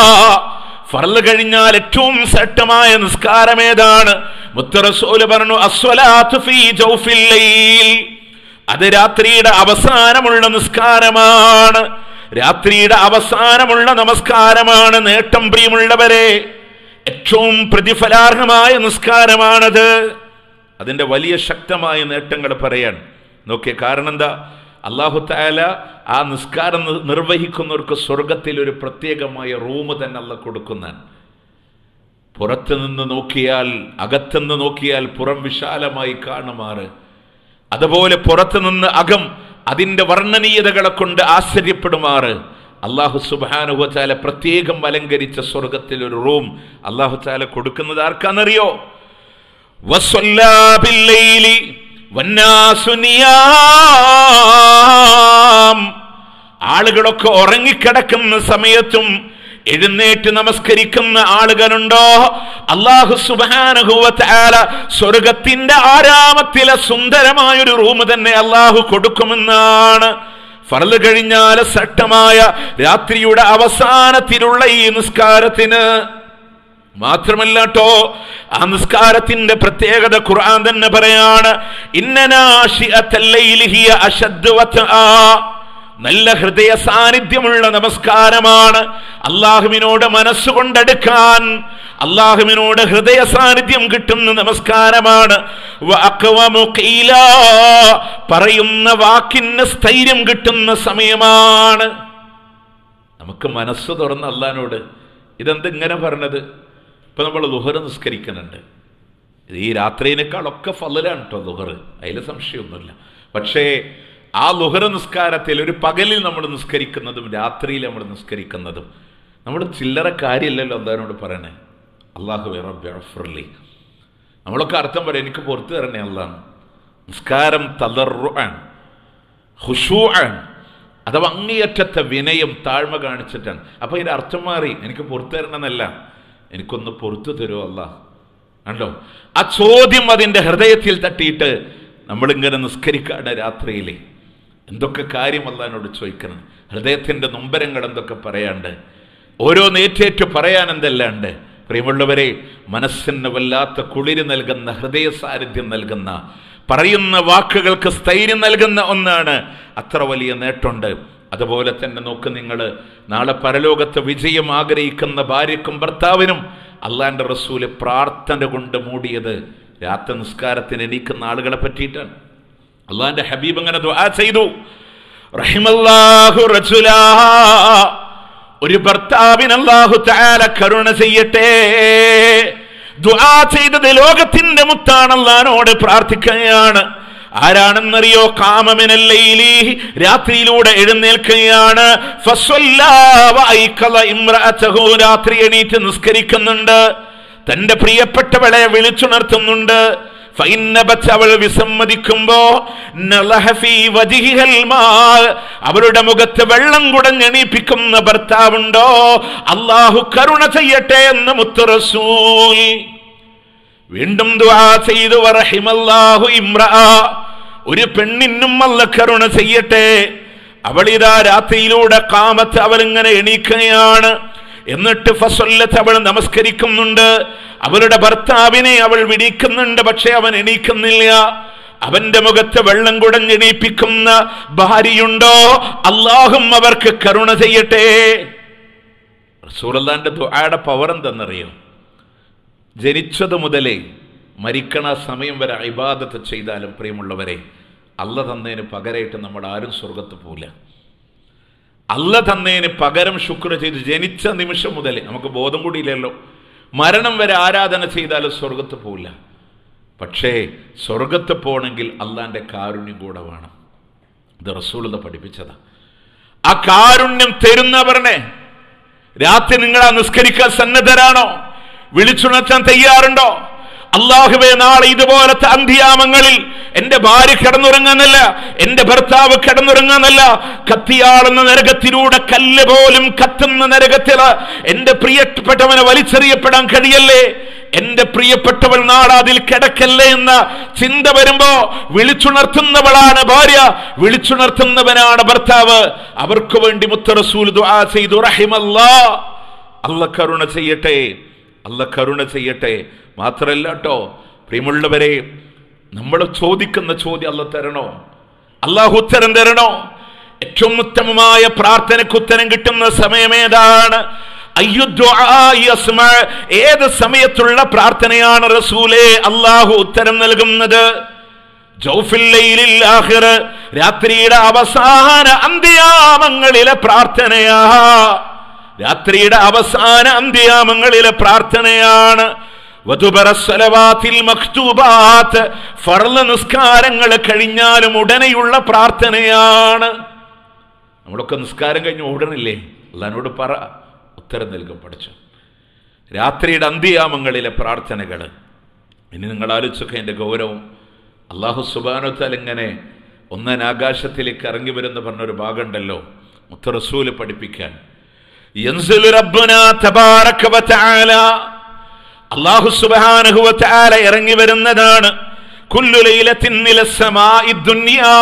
ഫർള് കഴിഞ്ഞാൽ ഏറ്റവും ശ്രേഷ്ഠമായ നിസ്കാരം ഏതാണ് മുത്തു റസൂല് പറഞ്ഞു അസ്വലാത്തു ഫീ ജൗഫിൽ ലൈൽ അത് രാത്രിയുടെ അവസാനമുള്ള നിസ്കാരമാണ് രാത്രിയുടെ അവസാനമുള്ള നമസ്കാരമാണ് നേട്ടം പ്രിയമുള്ളവരെ ഏറ്റവും പ്രതിഫലാർഹമായ നിസ്കാരമാണത് അതിൻ്റെ വലിയ ശക്തമായ നേട്ടങ്ങൾ പറയാൻ നോക്കിയ കാരണം എന്താ അള്ളാഹു താല ആ നിസ്കാരം നി- നിർവഹിക്കുന്നവർക്ക് സ്വർഗത്തിൽ ഒരു പ്രത്യേകമായ റൂം തന്നെ അല്ല കൊടുക്കുന്നതാണ് പുറത്തു നിന്ന് നോക്കിയാൽ അകത്തുനിന്ന് നോക്കിയാൽ പുറം വിശാലമായി കാണുമാറ് അതുപോലെ പുറത്തു നിന്ന് അകം അതിൻ്റെ വർണ്ണനീയതകളെ കൊണ്ട് ആശ്ചര്യപ്പെടുമാറ് അള്ളാഹു സുബാനുഹു ചാല പ്രത്യേകം അലങ്കരിച്ച സ്വർഗത്തിൽ ഒരു റൂം അള്ളാഹു ചാല കൊടുക്കുന്നത് ആർക്കാണെന്നറിയോ വസ്വല്ലാ ബില്ലൈലി വന്നാസു നിയാം. ആളുകളൊക്കെ ഉറങ്ങിക്കിടക്കുന്ന സമയത്തും എഴുന്നേറ്റ് നമസ്കരിക്കുന്ന ആളുകളുണ്ടോ അള്ളാഹു സുബാനുഭവത്താല സ്വർഗത്തിന്റെ ആരാമത്തിലെ സുന്ദരമായൊരു റൂം തന്നെ അള്ളാഹു കൊടുക്കുമെന്നാണ് ഫറല് കഴിഞ്ഞാൽ സട്ടമായ രാത്രിയുടെ അവസാനത്തിലുള്ള ഈ നിസ്കാരത്തിന് മാത്രമല്ല ട്ടോ ആ നിസ്കാരത്തിന്റെ പ്രത്യേകത ഖുർആൻ തന്നെ പറയാണ് ഇന്നനാശിഅത്തൽ ലൈലി ഹിയ അശദ്ദു വത്ആ. നല്ല ഹൃദയ സാന്നിധ്യമുള്ള നമസ്കാരമാണ് അള്ളാഹുവിനോട് മനസ്സുകൊണ്ടെടുക്കാൻ അള്ളാഹുവിനോട് ഹൃദയ സാന്നിധ്യം കിട്ടുന്ന നമസ്കാരമാണ് വ അഖ്വമു ഖീലാ. പറയുന്ന വാക്കിന് സ്ഥൈര്യം കിട്ടുന്ന സമയമാണ് നമുക്ക് മനസ്സ് തുറന്ന് അള്ളഹാനോട് ഇതെന്ത് ഇങ്ങനെ പറഞ്ഞത് ഇപ്പൊ നമ്മൾ ലുഹർ നിസ്കരിക്കുന്നുണ്ട് ഇത് ഈ രാത്രിയിനേക്കാളൊക്കെ ഫലലാണ് കേട്ടോ ലുഹർ അതിൽ സംശയമൊന്നുമില്ല പക്ഷേ ആ ലുഹർ നിസ്കാരത്തിൽ ഒരു പകലിൽ നമ്മൾ നിസ്കരിക്കുന്നതും രാത്രിയിൽ നമ്മൾ നിസ്കരിക്കുന്നതും നമ്മൾ ചില്ലറ കാര്യമല്ലല്ലോ അള്ളഹാനോട് പറയണേ അള്ളാഹു റബ്ബി നമ്മളൊക്കെ അർത്ഥം പറയാം എനിക്ക് പുറത്തു തരണേ അള്ളാഹ് നിസ്കാരം തളർആൻ ഹുഷൂആൻ അഥവാ അങ്ങേയറ്റത്തെ വിനയം താഴ്മ കാണിച്ചിട്ടാണ് അപ്പൊ ഇതിന്റെ അർത്ഥം മാറി എനിക്ക് പുറത്തു തരണമെന്നല്ല എനിക്കൊന്ന് പുറത്തു തരുമോ അല്ല കണ്ടോ ആ ചോദ്യം അതിന്റെ ഹൃദയത്തിൽ തട്ടിയിട്ട് നമ്മളിങ്ങനെ നിസ്കരിക്കാണ് രാത്രിയിൽ എന്തൊക്കെ കാര്യം അല്ലാനോട് ചോദിക്കണം ഹൃദയത്തിന്റെ നൊമ്പരങ്ങൾ എന്തൊക്കെ പറയാണ്ട് ഓരോ നേറ്റേറ്റ് പറയാൻ എന്തെല്ലാണ്ട് പ്രിയമുള്ളവരെ മനസ്സിന് വല്ലാത്ത കുളിര് നൽകുന്ന ഹൃദയ സാന്നിധ്യം നൽകുന്ന പറയുന്ന വാക്കുകൾക്ക് സ്ഥൈര്യം നൽകുന്ന ഒന്നാണ് അത്ര വലിയ നേട്ടമുണ്ട് അതുപോലെ തന്നെ നോക്ക് നിങ്ങൾ നാളെ പരലോകത്ത് വിജയം ആഗ്രഹിക്കുന്ന ഭാര്യക്കും ഭർത്താവിനും അള്ളാന്റെ റസൂല് പ്രാർത്ഥന കൊണ്ട് മൂടിയത് രാത്രി നിസ്കാരത്തിന് എണീക്കുന്ന ആളുകളെ പറ്റിയിട്ടാണ് അള്ളാന്റെ ഹബീബ് അങ്ങനെ ദുആ ചെയ്തു റഹിമല്ലാഹു റജുലാ ഒരു ഭർത്താവിന് അല്ലാഹു തആല കരുണ ചെയ്യട്ടെ ദുആ ചെയ്തത് ലോകത്തിന്റെ മുത്താണ് അള്ളഹാനോട് പ്രാർത്ഥിക്കുകയാണ് ആരാണെന്നറിയോ കാമമിനല്ലയിലി രാത്രിയിലൂടെ എഴുന്നേൽക്കുകയാണ് ഫസ്വല്ലാ വഅയ്ഖള ഇംറഅതഹു രാത്രി എണീറ്റ് നിസ്കരിക്കുന്നുണ്ട് തന്റെ പ്രിയപ്പെട്ടവളെ വിളിച്ചുണർത്തുന്നുണ്ട് ഫൈന്നബത്ത് അവൾ വിസമ്മതിക്കുമ്പോ നളഹ ഫീ വജിഹിഹൽ മാ. അവളുടെ മുഖത്ത് വെള്ളം കുടഞ്ഞെണീപ്പിക്കുന്ന ഭർത്താവുണ്ടോ അള്ളാഹു കരുണ ചെയ്യട്ടെ എന്ന് മുത്തുറസൂൽ വീണ്ടും ദുആ ചെയ്തു വറഹിമല്ലാഹു ഇമ്ര ഒരു പെണ്ണിനും അല്ല കരുണ ചെയ്യട്ടെ അവളിതാ രാത്രിയിലൂടെ കാമത്ത് അവളിങ്ങനെ എണീക്കുകയാണ് എന്നിട്ട് ഫസല്ലത്ത് അവൾ നമസ്കരിക്കുന്നുണ്ട് അവളുടെ ഭർത്താവിനെ അവൾ വിളിക്കുന്നുണ്ട് പക്ഷെ അവൻ എണീക്കുന്നില്ല അവന്റെ മുഖത്ത് വെള്ളം കുടഞ്ഞെണീപ്പിക്കുന്ന ഭാര്യയുണ്ടോ അള്ളാഹും അവർക്ക് കരുണ ചെയ്യട്ടെ റസൂലല്ലാന്റെ ദുആയുടെ പവർ എന്തെന്നറിയോ ജനിച്ചത് മുതലേ മരിക്കണ സമയം വരെ ഇബാദത്ത് ചെയ്താലും പ്രിയമുള്ളവരെ അല്ല തന്നതിന് പകരമായിട്ട് നമ്മൾ ആരും സ്വർഗത്ത് പോവില്ല അല്ല തന്നതിന് പകരം ശുക്ര ചെയ്ത് ജനിച്ച നിമിഷം മുതൽ നമുക്ക് ബോധം കൂടിയില്ലല്ലോ മരണം വരെ ആരാധന ചെയ്താലും സ്വർഗത്ത് പോവില്ല പക്ഷേ സ്വർഗത്ത് പോകണമെങ്കിൽ അള്ളാന്റെ കാരുണ്യം കൂടെ വേണം ഇത് റസൂലത പഠിപ്പിച്ചതാ ആ കാരുണ്യം തരുന്നവരനെ രാത്രി നിങ്ങൾ ആ നിസ്കരിക്കാൻ സന്നദ്ധരാണോ വിളിച്ചുണർത്താൻ തയ്യാറുണ്ടോ അള്ളാഹുവെ നാളെ ഇതുപോലത്തെ അന്ത്യാമങ്ങളിൽ എന്റെ ഭാര്യ കിടന്നുറങ്ങാനല്ല എന്റെ ഭർത്താവ് കിടന്നുറങ്ങാനല്ല കത്തിയാളുന്ന നരകത്തിലൂടെ കല്ല് പോലും കത്തുന്ന നരകത്തില് എന്റെ പ്രിയപ്പെട്ടവനെ വലിച്ചെറിയപ്പെടാൻ കഴിയല്ലേ എന്റെ പ്രിയപ്പെട്ടവൾ നാളെ അതിൽ കിടക്കല്ലേ എന്ന ചിന്ത വരുമ്പോ വിളിച്ചുണർത്തുന്നവളാണ് ഭാര്യ വിളിച്ചുണർത്തുന്നവനാണ് ഭർത്താവ് അവർക്ക് വേണ്ടി മുത്തറസൂൽ ദുആ ചെയ്തു റഹിമല്ലാ അല്ല കരുണ ചെയ്യട്ടെ അല്ല കരുണ ചെയ്യട്ടെ മാത്രല്ല കേട്ടോ പ്രിയമുള്ളവരെ നമ്മൾ ചോദിക്കുന്ന ചോദ്യം അല്ല തരണോ അള്ളാഹു ഉത്തരം തരണോ ഏറ്റവും ഉത്തമമായ പ്രാർത്ഥനയ്ക്ക് ഉത്തരം കിട്ടുന്ന സമയമേതാണ് അയ്യുദ്ദുആഇ അസ്മ. ഏത് സമയത്തുള്ള പ്രാർത്ഥനയാണ് റസൂലേ അള്ളാഹു ഉത്തരം നൽകുന്നത് ജൗഫിൽ ലൈലിൽ ആഖിർ. രാത്രിയുടെ അവസാന അന്ത്യാമങ്ങളിലെ പ്രാർത്ഥനയാ രാത്രിയുടെ അവസാന അന്ത്യാമങ്ങളിലെ പ്രാർത്ഥനയാണ് വധുപരസ്വലവാത്തിൽ മക്തൂബാത്ത് ഫർള് നിസ്കാരങ്ങൾ കഴിഞ്ഞാലും ഉടനെയുള്ള പ്രാർത്ഥനയാണ് നമ്മളൊക്കെ നിസ്കാരം കഴിഞ്ഞ് ഓടണില്ലേ അള്ളഹാനോട് പറ ഉത്തരം നൽകും പഠിച്ചു രാത്രിയുടെ അന്ത്യാമങ്ങളിലെ പ്രാർത്ഥനകൾ ഇനി നിങ്ങൾ ആലോചിച്ചൊക്കെ എൻ്റെ ഗൗരവം അള്ളാഹു സുബാനത്താൽ ഇങ്ങനെ ഒന്നാൻ ആകാശത്തിലേക്ക് ഇറങ്ങി വരുന്ന പറഞ്ഞൊരു ഭാഗമുണ്ടല്ലോ മുത്ത റസൂല് പഠിപ്പിക്കാൻ യൻസിലു റബ്ബുനാ തബാറക വതആല അള്ളാഹു സുബ്ഹാനഹു വതആല ഇറങ്ങി വരുന്നതാണ് കുല്ലു ലൈലത്തിൻ ഇല സമാഇ ദുനിയാ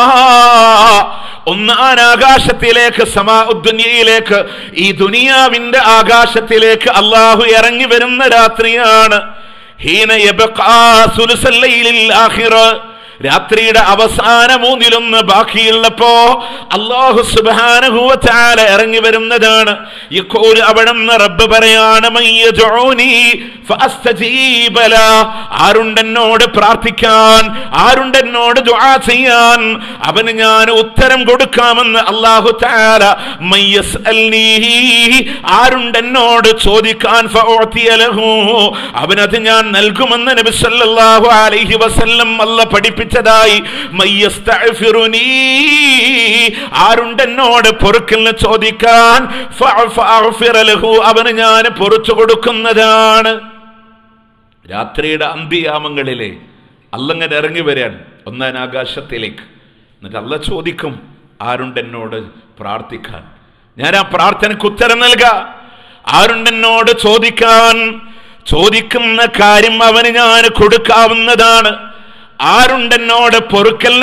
ഒന്നാൻ ആകാശത്തിലേക്ക് സമാ ദുനിയയിലേക്ക് ഈ ദുനിയാവിന്റെ ആകാശത്തിലേക്ക് അള്ളാഹു ഇറങ്ങി വരുന്ന രാത്രിയാണ് ഹീന യബ്ഖാ സുലുസൽ ലൈലിൽ ആഖിറ രാത്രിയുടെ അവസാന മൂന്നിലൊന്ന് ബാക്കിയുള്ളപ്പോ അള്ളാഹു സുബാനുഭൂവത്താല ഇറങ്ങി വരുന്നതാണ് യഖൂൽ അവിടുന്ന് റബ്ബ് പറയാണ് മയ്യദഊനി ഫഅസ്തജീബ ല. ആരുണ്ടെന്നോട് പ്രാർത്ഥിക്കാൻ ആരുണ്ടെന്നോട് ദുആ ചെയ്യാൻ അവന് ഞാൻ ഉത്തരം കൊടുക്കാമെന്ന് അള്ളാഹു താല മയ്യസ്അൽനീ ആരുണ്ടെന്നോട് ചോദിക്കാൻ ഫഉഅതിയ ലഹു അവനത് ഞാൻ നൽകുമെന്ന് നബി സല്ലല്ലാഹു അലൈഹി വസല്ലം അല്ല പഠിപ്പിച്ചതായി മയ്യസ്തഅഫിറുനീ ആരുണ്ടെന്നോട് പൊറുക്കലിന് ചോദിക്കാൻ ഫഅഫിറ ലഹു അവന് ഞാൻ പൊറുച്ചു കൊടുക്കുന്നതാണ് രാത്രിയുടെ അന്ത്യയാമങ്ങളിലെ അല്ലങ്ങനെ ഇറങ്ങി വരാൻ ഒന്നാൻ ആകാശത്തിലേക്ക് എന്നിട്ട് അല്ല ചോദിക്കും ആരുണ്ടെന്നോട് പ്രാർത്ഥിക്കാൻ ഞാൻ ആ പ്രാർത്ഥനയ്ക്ക് ഉത്തരം നൽക ആരുണ്ടെന്നോട് ചോദിക്കാൻ ചോദിക്കുന്ന കാര്യം അവന് ഞാൻ കൊടുക്കാവുന്നതാണ് ആരുണ്ടെന്നോട് പൊറുക്കലിനെ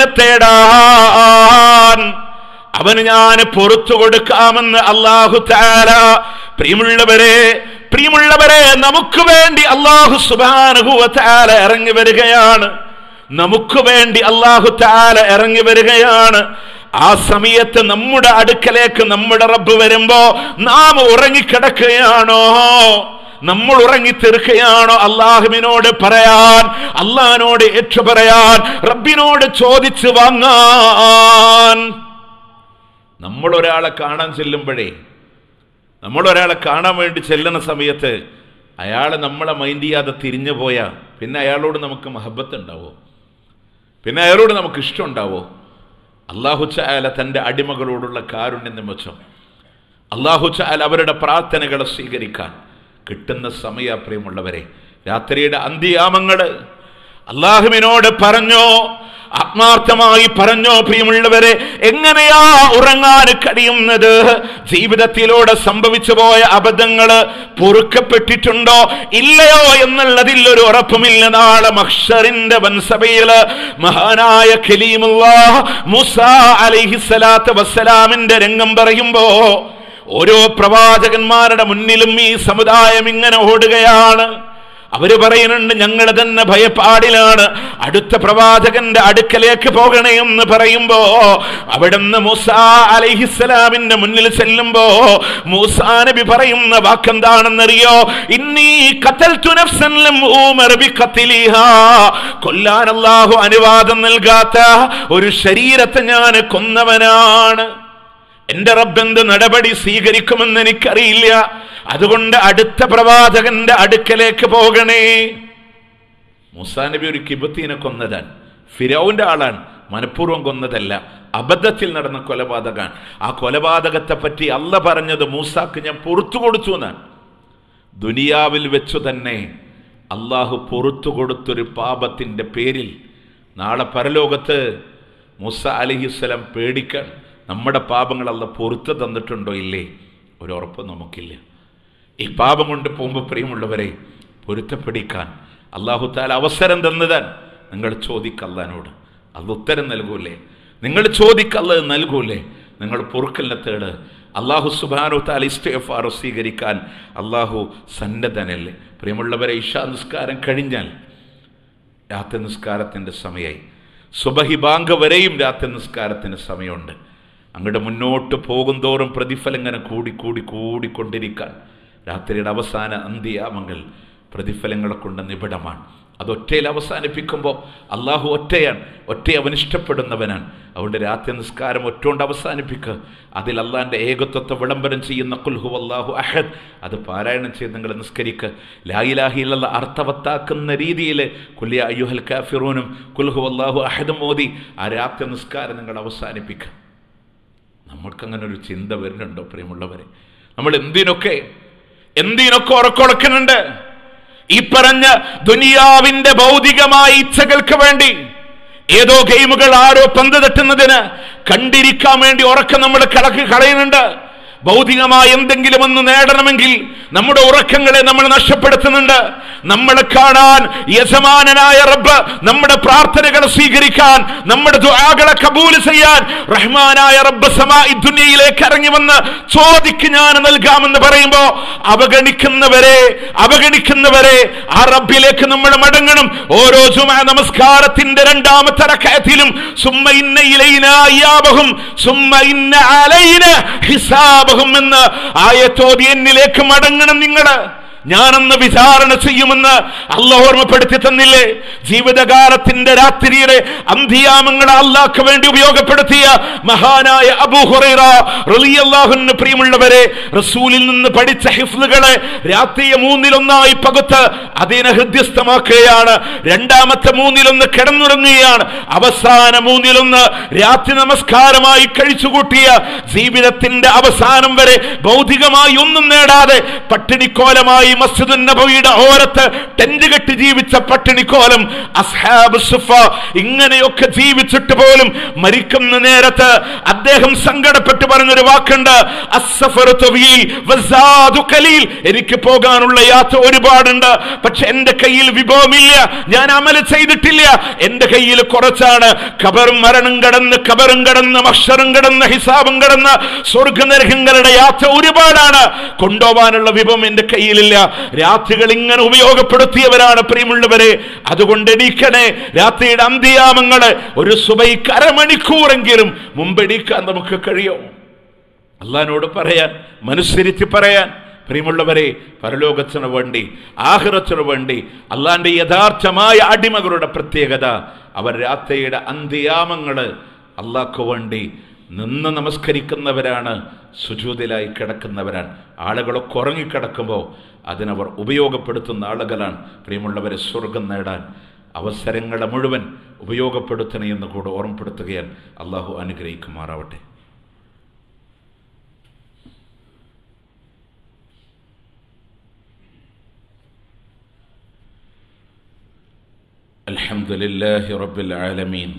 തേടാൻ അവന് ഞാൻ പൊറത്തു കൊടുക്കാമെന്ന് അള്ളാഹു താര പ്രിയമുള്ളവരെ പ്രിയമുള്ളവരെ നമുക്ക് വേണ്ടി അള്ളാഹു സുബാനുഭവത്താല ഇറങ്ങി വരികയാണ് നമുക്ക് വേണ്ടി അള്ളാഹു താല ഇറങ്ങി വരികയാണ് ആ സമയത്ത് നമ്മുടെ അടുക്കലേക്ക് നമ്മുടെ റബ്ബ് വരുമ്പോ നാം ഉറങ്ങിക്കിടക്കുകയാണോ നമ്മൾ ഉറങ്ങിത്തീർക്കുകയാണോ അള്ളാഹുവിനോട് പറയാൻ അള്ളഹാനോട് ഏറ്റു പറയാൻ റബ്ബിനോട് ചോദിച്ചു വാങ്ങാൻ നമ്മൾ ഒരാളെ കാണാൻ ചെല്ലുമ്പോഴേ നമ്മൾ ഒരാളെ കാണാൻ വേണ്ടി ചെല്ലുന്ന സമയത്ത് അയാൾ നമ്മളെ മൈൻഡ് ചെയ്യാതെ തിരിഞ്ഞു പോയാൽ പിന്നെ അയാളോട് നമുക്ക് മഹബത്ത് ഉണ്ടാവോ പിന്നെ അയാളോട് നമുക്ക് ഇഷ്ടം ഉണ്ടാവോ അള്ളാഹു ചായാല തൻ്റെ അടിമകളോടുള്ള കാരുണ്യ നിമിഷം അള്ളാഹു ചായാൽ അവരുടെ പ്രാർത്ഥനകളെ സ്വീകരിക്കാൻ കിട്ടുന്ന സമയ പ്രിയമുള്ളവരെ രാത്രിയുടെ അന്ത്യാമങ്ങൾ അള്ളാഹുവിനോട് പറഞ്ഞോ ആത്മാർത്ഥമായി പറഞ്ഞോ പ്രിയമുള്ളവരെ എങ്ങനെയാ ഉറങ്ങാൻ കഴിയുന്നത് ജീവിതത്തിലൂടെ സംഭവിച്ചു പോയ അബദ്ധങ്ങൾ പൊറുക്കപ്പെട്ടിട്ടുണ്ടോ ഇല്ലയോ എന്നുള്ളതിൽ ഒരു ഉറപ്പുമില്ല നാളെ മഹ്ഷറിന്റെ വൻസഭയില് മഹാനായ ഖലീമുള്ള മുസ അലിഹിസലാത്ത് വസ്സലാമിന്റെ രംഗം പറയുമ്പോ ഓരോ പ്രവാചകന്മാരുടെ മുന്നിലും ഈ സമുദായം ഇങ്ങനെ ഓടുകയാണ് അവര് പറയുന്നുണ്ട് ഞങ്ങൾ തന്നെ ഭയപ്പാടിലാണ് അടുത്ത പ്രവാചകന്റെ അടുക്കലേക്ക് പോകണേ എന്ന് പറയുമ്പോ അവിടുന്ന് മൂസ അലഹിസ്സലാമിന്റെ മുന്നിൽ ചെല്ലുമ്പോ മൂസാ നബി പറയുന്ന വാക്കെന്താണെന്നറിയോ ഇന്നീ കത്തൽ കൊല്ലാൻ അല്ലാഹു അനുവാദം നൽകാത്ത ഒരു ശരീരത്തെ ഞാൻ കൊന്നവനാണ് എന്റെ റബ്ബെന്ത് നടപടി സ്വീകരിക്കുമെന്ന് എനിക്കറിയില്ല അതുകൊണ്ട് അടുത്ത പ്രവാചകന്റെ അടുക്കലേക്ക് പോകണേ മൂസാ നബി ഒരു കിബത്തീനെ കൊന്നതാൻ ഫിരൗന്റെ ആളാണ് മനഃപൂർവ്വം കൊന്നതല്ല അബദ്ധത്തിൽ നടന്ന കൊലപാതകാൻ ആ കൊലപാതകത്തെ പറ്റി അല്ല പറഞ്ഞത് മൂസാക്ക് ഞാൻ പുറത്തു കൊടുത്തു എന്നാണ് ദുനിയാവിൽ വെച്ചു തന്നെ അള്ളാഹു പുറത്തു കൊടുത്തൊരു പാപത്തിൻ്റെ പേരിൽ നാളെ പരലോകത്ത് മൂസ അലഹിസ്സലാം പേടിക്കാൻ നമ്മുടെ പാപങ്ങൾ അല്ല പൊറത്ത് തന്നിട്ടുണ്ടോ ഇല്ലേ ഒരു ഉറപ്പ് നമുക്കില്ല ഈ പാപം കൊണ്ട് പോകുമ്പോൾ പ്രിയമുള്ളവരെ പൊരുത്തപ്പെടിക്കാൻ അള്ളാഹു താല അവസരം തന്നതാൻ നിങ്ങൾ ചോദിക്കല്ലാനോട് അത് ഉത്തരം നൽകൂലേ നിങ്ങൾ ചോദിക്കല്ല നൽകൂലേ നിങ്ങൾ പൊറുക്കലിനെ തേട് അള്ളാഹു സുബാനു താല ഇസ്തഫാറു സ്വീകരിക്കാൻ അള്ളാഹു സന്നദ്ധനല്ലേ പ്രിയമുള്ളവരെ ഇഷാ നിസ്കാരം കഴിഞ്ഞാൽ രാത്രി നിസ്കാരത്തിൻ്റെ സമയമായി സുബഹി ബാങ്ക് വരെയും രാത്രി നിസ്കാരത്തിന് സമയമുണ്ട് അങ്ങോട്ട് മുന്നോട്ട് പോകുന്തോറും പ്രതിഫലം ഇങ്ങനെ കൂടി കൂടി കൂടിക്കൊണ്ടിരിക്കാൻ രാത്രിയുടെ അവസാന അന്ത്യാമങ്ങൾ പ്രതിഫലങ്ങളെ കൊണ്ട് നിബിഡമാണ് അത് ഒറ്റയിൽ അവസാനിപ്പിക്കുമ്പോൾ അള്ളാഹു ഒറ്റയാണ് ഒറ്റ അവൻ ഇഷ്ടപ്പെടുന്നവനാണ് അതുകൊണ്ട് രാത്രി നിസ്കാരം ഒറ്റോണ്ട് അവസാനിപ്പിക്കുക അതിൽ അള്ളാഹിൻ്റെ ഏകത്വത്തെ വിളംബരം ചെയ്യുന്ന കുൽഹു അള്ളാഹു അഹദ് അത് പാരായണം ചെയ്ത് നിങ്ങൾ നിസ്കരിക്കുക ലായിലാഹിയുള്ള അർത്ഥവത്താക്കുന്ന രീതിയിൽ കുല്യ അയ്യുഹൽ കാഫിറൂനും കുൽഹു അള്ളാഹു അഹദും മോദി ആ രാത്രി നിസ്കാരം നിങ്ങൾ അവസാനിപ്പിക്കുക നമ്മൾക്കങ്ങനെ ഒരു ചിന്ത വരുന്നുണ്ടോ പ്രിയമുള്ളവരെ നമ്മൾ എന്തിനൊക്കെ എന്തിനൊക്കെ ഉറക്കൊടുക്കുന്നുണ്ട് ഈ പറഞ്ഞ ദുനിയാവിന്റെ ഭൗതികമായ ഇച്ഛകൾക്ക് വേണ്ടി ഏതോ ഗെയിമുകൾ ആരോ പന്ത് തട്ടുന്നതിന് കണ്ടിരിക്കാൻ വേണ്ടി ഉറക്കം നമ്മൾ കളക്ക് കളയുന്നുണ്ട് ഭൗതികമായ എന്തെങ്കിലും ഒന്ന് നേടണമെങ്കിൽ നമ്മുടെ ഉറക്കങ്ങളെ നമ്മൾ നഷ്ടപ്പെടുത്തുന്നുണ്ട് നമ്മളെ കാണാൻ യജമാനനായ റബ്ബ് നമ്മുടെ പ്രാർത്ഥനകളെ സ്വീകരിക്കാൻ നമ്മുടെ ദുആകളെ കബൂൽ ചെയ്യാൻ റഹ്മാനായ റബ്ബ് സമാ ദുനിയയിലേക്ക് ഇറങ്ങി വന്ന് ചോദിക്ക് ഞാൻ നൽകാമെന്ന് പറയുമ്പോ അവഗണിക്കുന്നവരെ അവഗണിക്കുന്നവരെ ആ റബ്ബിലേക്ക് നമ്മൾ മടങ്ങണം ഓരോ ജുമാ നമസ്കാരത്തിന്റെ രണ്ടാമത്തെ റക്കഅത്തിലും സുമ്മ ഇന്ന ഇലൈനാ ഇയാബഹും സുമ്മ ഇന്ന അലൈന ഹിസാബഹും എന്ന് ആയത്തോതി എന്നിലേക്ക് മടങ്ങണം നിങ്ങള് ഞാനെന്ന് വിചാരണ ചെയ്യുമെന്ന് അല്ല ഓർമ്മപ്പെടുത്തി തന്നില്ലേ ജീവിതകാലത്തിന്റെ രാത്രിയുടെ അന്ത്യാമങ്ങളെ അള്ളാഹ്ക്ക് വേണ്ടി ഉപയോഗപ്പെടുത്തിയ മഹാനായ അബൂഹുറൈറിയാഹുന് പ്രിയമുള്ളവരെ റസൂലിൽ നിന്ന് പഠിച്ച ഹിഫ്ലുകളെ രാത്രിയെ മൂന്നിലൊന്നായി പകുത്ത് അതിനെ ഹൃദ്യസ്ഥമാക്കുകയാണ് രണ്ടാമത്തെ മൂന്നിലൊന്ന് കിടന്നുറങ്ങുകയാണ് അവസാന മൂന്നിലൊന്ന് രാത്രി നമസ്കാരമായി കഴിച്ചുകൂട്ടിയ ജീവിതത്തിന്റെ അവസാനം വരെ ഭൗതികമായി ഒന്നും നേടാതെ പട്ടിണിക്കോലമായി മസ്ജിദ് നബവിയുടെ ഓരത്ത് ടെന്റ് കെട്ടി ജീവിച്ച പട്ടിണിക്കോലം അസ്ഹാബ് സുഫ ഇങ്ങനെയൊക്കെ ജീവിച്ചിട്ട് പോലും മരിക്കുന്ന നേരത്ത് അദ്ദേഹം സങ്കടപ്പെട്ട് പറഞ്ഞൊരു വാക്കുണ്ട് അസ്സഫറു തവീൽ വസാദു ഖലീൽ എനിക്ക് പോകാനുള്ള യാത്ര ഒരുപാടുണ്ട് പക്ഷെ എന്റെ കയ്യിൽ വിഭവമില്ല ഞാൻ അമല് ചെയ്തിട്ടില്ല എന്റെ കയ്യിൽ കുറച്ചാണ് കബറും മരണം കടന്ന് കബറും കടന്ന് മക്ഷറും കടന്ന് ഹിസാബും കടന്ന് സ്വർഗനരകങ്ങളുടെ യാത്ര ഒരുപാടാണ് കൊണ്ടുപോകാനുള്ള വിഭവം എന്റെ കയ്യിലില്ല രാത്രികൾ ഇങ്ങനെ ഉപയോഗപ്പെടുത്തിയവരാണ് പ്രിയമുള്ളവരെ അതുകൊണ്ട് എണീക്കണേ രാത്രിയുടെ അന്ത്യയാമങ്ങള് ഒരു സുബൈക്ക് അരമണിക്കൂറെങ്കിലും മുമ്പ് എണീക്കാൻ നമുക്ക് കഴിയും അള്ളഹാനോട് പറയാൻ മനസ്സിരുത്തി പറയാൻ പ്രിയമുള്ളവരെ പരലോകത്തിന് വേണ്ടി ആഹ്റത്തിന് വേണ്ടി അള്ളാന്റെ യഥാർത്ഥമായ അടിമകളുടെ പ്രത്യേകത അവർ രാത്രിയുടെ അന്ത്യയാമങ്ങള് അള്ളാഹ്ക്ക് വേണ്ടി നിന്ന് നമസ്കരിക്കുന്നവരാണ് സുജൂതിലായി കിടക്കുന്നവരാണ് ആളുകളൊക്കെ ഉറങ്ങിക്കിടക്കുമ്പോൾ അതിനവർ ഉപയോഗപ്പെടുത്തുന്ന ആളുകളാണ് പ്രിയമുള്ളവരെ സ്വർഗം നേടാൻ അവസരങ്ങളെ മുഴുവൻ ഉപയോഗപ്പെടുത്തണേ എന്ന് കൂടെ ഓർമ്മപ്പെടുത്തുകയാണ് അള്ളാഹു അനുഗ്രഹിക്കുമാറാവട്ടെ الحمد لله رب العالمين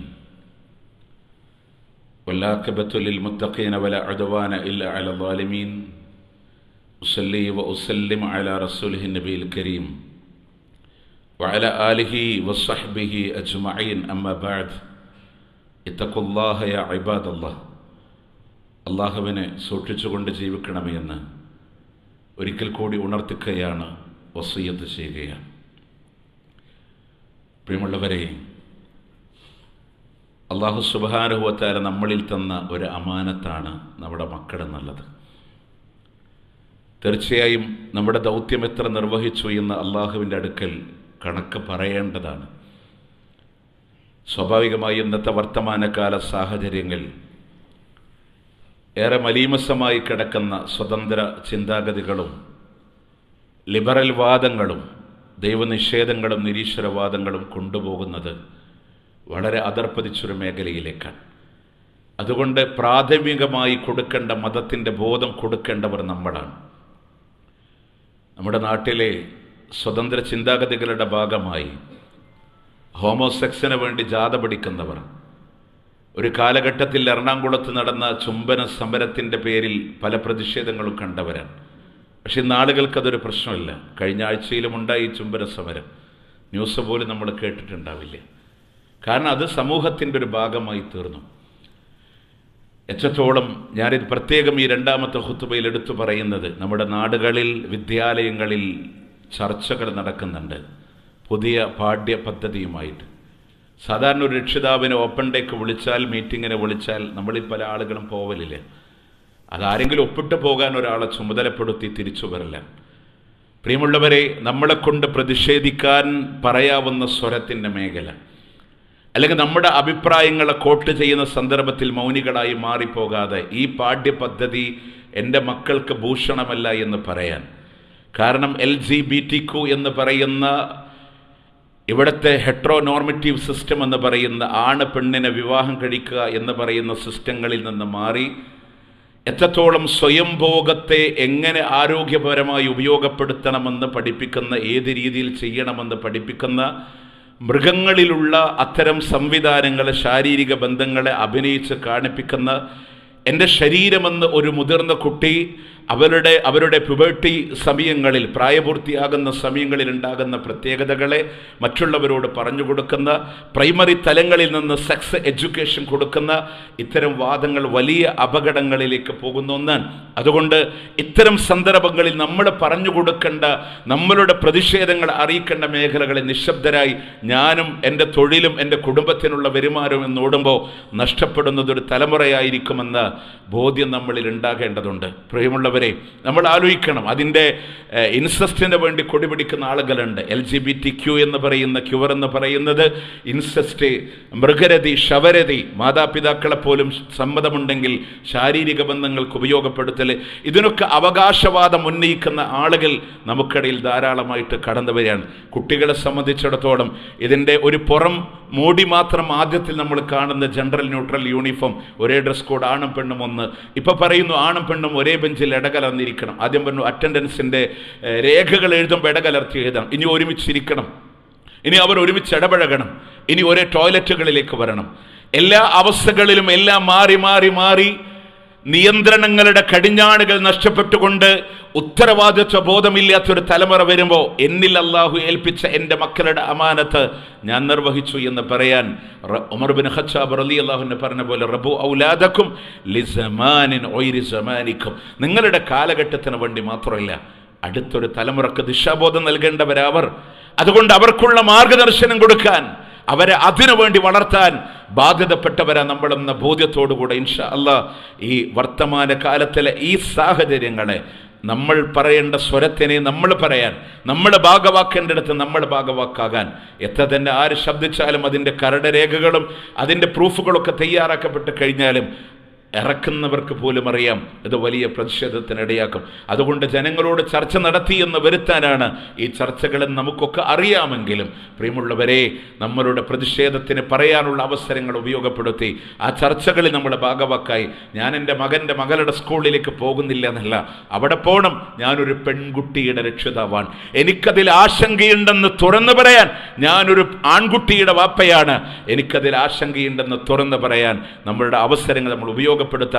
والعاقبة للمتقين ولا عدوان إلا على الظالمين أصلي وأسلم على رسوله النبي الكريم وعلى آله وصحبه أجمعين أما بعد اتقوا الله يا عباد الله അള്ളാഹുവിനെ സൂക്ഷിച്ചുകൊണ്ട് ജീവിക്കണമേ എന്ന് ഒരിക്കൽ കൂടി ഉണർത്തിക്കുകയാണ് വസീയത്ത് ചെയ്യുകയാണ് പ്രിയമുള്ളവരെ അള്ളാഹു സുബാനുഭവത്താര നമ്മളിൽ തന്ന ഒരു അമാനത്താണ് നമ്മുടെ മക്കളെന്നുള്ളത് തീർച്ചയായും നമ്മുടെ ദൗത്യം എത്ര നിർവഹിച്ചു എന്ന് അള്ളാഹുവിൻ്റെ അടുക്കൽ കണക്ക് പറയേണ്ടതാണ് സ്വാഭാവികമായി ഇന്നത്തെ വർത്തമാനകാല സാഹചര്യങ്ങൾ ഏറെ മലീമസമായി കിടക്കുന്ന സ്വതന്ത്ര ചിന്താഗതികളും ലിബറൽ വാദങ്ങളും ദൈവനിഷേധങ്ങളും നിരീശ്വരവാദങ്ങളും കൊണ്ടുപോകുന്നത് വളരെ അതർപ്പതിച്ചൊരു മേഖലയിലേക്കാണ് അതുകൊണ്ട് പ്രാഥമികമായി കൊടുക്കേണ്ട മതത്തിൻ്റെ ബോധം കൊടുക്കേണ്ടവർ നമ്മളാണ് നമ്മുടെ നാട്ടിലെ സ്വതന്ത്ര ചിന്താഗതികളുടെ ഭാഗമായി ഹോമോസെക്സിന് വേണ്ടി ജാഥ പിടിക്കുന്നവർ ഒരു കാലഘട്ടത്തിൽ എറണാകുളത്ത് നടന്ന ചുംബന സമരത്തിൻ്റെ പേരിൽ പല പ്രതിഷേധങ്ങളും കണ്ടവരാണ് പക്ഷെ ഇന്ന് ആളുകൾക്കതൊരു പ്രശ്നമില്ല കഴിഞ്ഞ ആഴ്ചയിലും ഉണ്ടായി ഈ ചുംബന സമരം ന്യൂസ് പോലും നമ്മൾ കേട്ടിട്ടുണ്ടാവില്ല കാരണം അത് സമൂഹത്തിൻ്റെ ഒരു ഭാഗമായി തീർന്നു എത്രത്തോളം ഞാനിത് പ്രത്യേകം ഈ രണ്ടാമത്തെ ഹുത്തുബയിൽ എടുത്തു പറയുന്നത് നമ്മുടെ നാടുകളിൽ വിദ്യാലയങ്ങളിൽ ചർച്ചകൾ നടക്കുന്നുണ്ട് പുതിയ പാഠ്യ പദ്ധതിയുമായിട്ട് സാധാരണ ഒരു രക്ഷിതാവിനെ ഓപ്പൺ ഡേക്ക് വിളിച്ചാൽ മീറ്റിങ്ങിനെ വിളിച്ചാൽ നമ്മളിൽ പല ആളുകളും പോവലില്ല അതാരെങ്കിലും ഒപ്പിട്ട് പോകാൻ ഒരാളെ ചുമതലപ്പെടുത്തി തിരിച്ചു വരില്ല പ്രിയമുള്ളവരെ നമ്മളെ കൊണ്ട് പ്രതിഷേധിക്കാൻ പറയാവുന്ന സ്വരത്തിൻ്റെ മേഖല അല്ലെങ്കിൽ നമ്മുടെ അഭിപ്രായങ്ങളെ കോട്ട് ചെയ്യുന്ന സന്ദർഭത്തിൽ മൗനികളായി മാറിപ്പോകാതെ ഈ പാഠ്യപദ്ധതി എൻ്റെ മക്കൾക്ക് ഭൂഷണമല്ല എന്ന് പറയാൻ കാരണം എൽ ജി ബി ടി കു എന്ന് പറയുന്ന ഇവിടുത്തെ ഹെട്രോനോർമറ്റീവ് സിസ്റ്റം എന്ന് പറയുന്ന ആണ് പെണ്ണിനെ വിവാഹം കഴിക്കുക എന്ന് പറയുന്ന സിസ്റ്റങ്ങളിൽ നിന്ന് മാറി എത്രത്തോളം സ്വയംഭോഗത്തെ എങ്ങനെ ആരോഗ്യപരമായി ഉപയോഗപ്പെടുത്തണമെന്ന് പഠിപ്പിക്കുന്ന ഏത് രീതിയിൽ ചെയ്യണമെന്ന് പഠിപ്പിക്കുന്ന മൃഗങ്ങളിലുള്ള അത്തരം സംവിധാനങ്ങളെ ശാരീരിക ബന്ധങ്ങളെ അഭിനയിച്ച് കാണിപ്പിക്കുന്ന എൻ്റെ ശരീരമെന്ന് ഒരു മുതിർന്ന കുട്ടി അവരുടെ അവരുടെ പുബേർട്ടി സമയങ്ങളിൽ പ്രായപൂർത്തിയാകുന്ന സമയങ്ങളിൽ ഉണ്ടാകുന്ന പ്രത്യേകതകളെ മറ്റുള്ളവരോട് പറഞ്ഞു കൊടുക്കുന്ന പ്രൈമറി തലങ്ങളിൽ നിന്ന് സെക്സ് എഡ്യൂക്കേഷൻ കൊടുക്കുന്ന ഇത്തരം വാദങ്ങൾ വലിയ അപകടങ്ങളിലേക്ക് പോകുന്ന ഒന്നാണ് അതുകൊണ്ട് ഇത്തരം സന്ദർഭങ്ങളിൽ നമ്മൾ പറഞ്ഞു കൊടുക്കേണ്ട നമ്മളുടെ പ്രതിഷേധങ്ങൾ അറിയിക്കേണ്ട മേഖലകളെ നിശബ്ദരായി ഞാനും എൻ്റെ തൊഴിലും എൻ്റെ കുടുംബത്തിനുള്ള വരുമാനവും എന്നോടുമ്പോൾ നഷ്ടപ്പെടുന്നത് ഒരു തലമുറയായിരിക്കുമെന്ന ബോധ്യം നമ്മളിൽ ഉണ്ടാകേണ്ടതുണ്ട് പ്രിയമുള്ളവരെ നമ്മൾ ആലോചിക്കണം അതിൻ്റെ ഇൻസെസ്റ്റിന് വേണ്ടി കൊടിപിടിക്കുന്ന ആളുകളുണ്ട് L G B T Q എന്ന് പറയുന്ന ക്യുവർ എന്ന് പറയുന്നത് ഇൻസെസ്റ്റ് മൃഗരതി ശവരതി മാതാപിതാക്കളെ പോലും സമ്മതമുണ്ടെങ്കിൽ ശാരീരിക ബന്ധങ്ങൾക്ക് ഉപയോഗപ്പെടുത്തൽ ഇതിനൊക്കെ അവകാശവാദം ഉന്നയിക്കുന്ന ആളുകൾ നമുക്കിടയിൽ ധാരാളമായിട്ട് കടന്നു വരികയാണ് കുട്ടികളെ സംബന്ധിച്ചിടത്തോളം ഇതിൻ്റെ ഒരു പുറം മൂടി മാത്രം ആദ്യത്തിൽ നമ്മൾ കാണുന്ന ജനറൽ ന്യൂട്രൽ യൂണിഫോം ഒരേ ഡ്രസ് കോഡ് ആണും പെണ്ണും ഒന്ന് ഇപ്പൊ പറയുന്നു ആണും പെണ്ണും ഒരേ ബെഞ്ചിൽ ഇടകലർന്നിരിക്കണം ആദ്യം പറഞ്ഞു അറ്റൻഡൻസിന്റെ രേഖകൾ എഴുതുമ്പോൾ ഇടകലർത്തി എഴുതണം ഇനി ഒരുമിച്ചിരിക്കണം ഇനി അവർ ഒരുമിച്ച് ഇടപഴകണം ഇനി ഒരേ ടോയ്ലറ്റുകളിലേക്ക് വരണം എല്ലാ അവസ്ഥകളിലും എല്ലാം മാറി മാറി മാറി നിയന്ത്രണങ്ങളുടെ കടിഞ്ഞാണുകൾ നഷ്ടപ്പെട്ടുകൊണ്ട് ഉത്തരവാദിത്വ ബോധമില്ലാത്തൊരു തലമുറ വരുമ്പോൾ എന്നിൽ അള്ളാഹു ഏൽപ്പിച്ച എൻ്റെ മക്കളുടെ അമാനത്ത് ഞാൻ നിർവഹിച്ചു എന്ന് പറയാൻ ഉമർ ബിൻ ഖച്ചാബ് റലി അള്ളാഹുവിനെ പറഞ്ഞ പോലെ റബു ഔലാദക്കും ലിസമാനിൻ ഒയിരി സമാനിക്കും നിങ്ങളുടെ കാലഘട്ടത്തിന് വേണ്ടി മാത്രമല്ല അടുത്തൊരു തലമുറക്ക് ദിശാബോധം നൽകേണ്ടവരവർ അതുകൊണ്ട് അവർക്കുള്ള മാർഗദർശനം കൊടുക്കാൻ അവരെ അതിനു വേണ്ടി വളർത്താൻ ബാധ്യതപ്പെട്ടവരാ നമ്മളെന്ന ബോധ്യത്തോടുകൂടെ ഇൻഷാ അല്ലാ ഈ വർത്തമാന കാലത്തിലെ ഈ സാഹചര്യങ്ങളെ നമ്മൾ പറയേണ്ട സ്വരത്തിനെ നമ്മൾ പറയാൻ നമ്മൾ ഭാഗവാക്കേണ്ടിടത്ത് നമ്മൾ ഭാഗവാക്കാകാൻ എത്ര തന്നെ ആര് ശബ്ദിച്ചാലും അതിൻ്റെ കരടരേഖകളും അതിൻ്റെ പ്രൂഫുകളൊക്കെ തയ്യാറാക്കപ്പെട്ട് കഴിഞ്ഞാലും ഇറക്കുന്നവർക്ക് പോലും അറിയാം ഇത് വലിയ പ്രതിഷേധത്തിനിടയാക്കും അതുകൊണ്ട് ജനങ്ങളോട് ചർച്ച നടത്തി എന്ന് വരുത്താനാണ് ഈ ചർച്ചകൾ നമുക്കൊക്കെ അറിയാമെങ്കിലും പ്രിയമുള്ളവരെ നമ്മളുടെ പ്രതിഷേധത്തിന് പറയാനുള്ള അവസരങ്ങൾ ഉപയോഗപ്പെടുത്തി ആ ചർച്ചകളിൽ നമ്മുടെ ഭാഗവാക്കായി ഞാൻ എൻ്റെ മകൻ്റെ മകളുടെ സ്കൂളിലേക്ക് പോകുന്നില്ല എന്നല്ല അവിടെ പോകണം ഞാനൊരു പെൺകുട്ടിയുടെ രക്ഷിതാവാണ് എനിക്കതിൽ ആശങ്കയുണ്ടെന്ന് തുറന്നു പറയാൻ ഞാനൊരു ആൺകുട്ടിയുടെ വാപ്പയാണ് എനിക്കതിൽ ആശങ്കയുണ്ടെന്ന് തുറന്നു പറയാൻ നമ്മളുടെ അവസരങ്ങൾ നമ്മൾ ഉപയോഗപ്പെടുത്തുക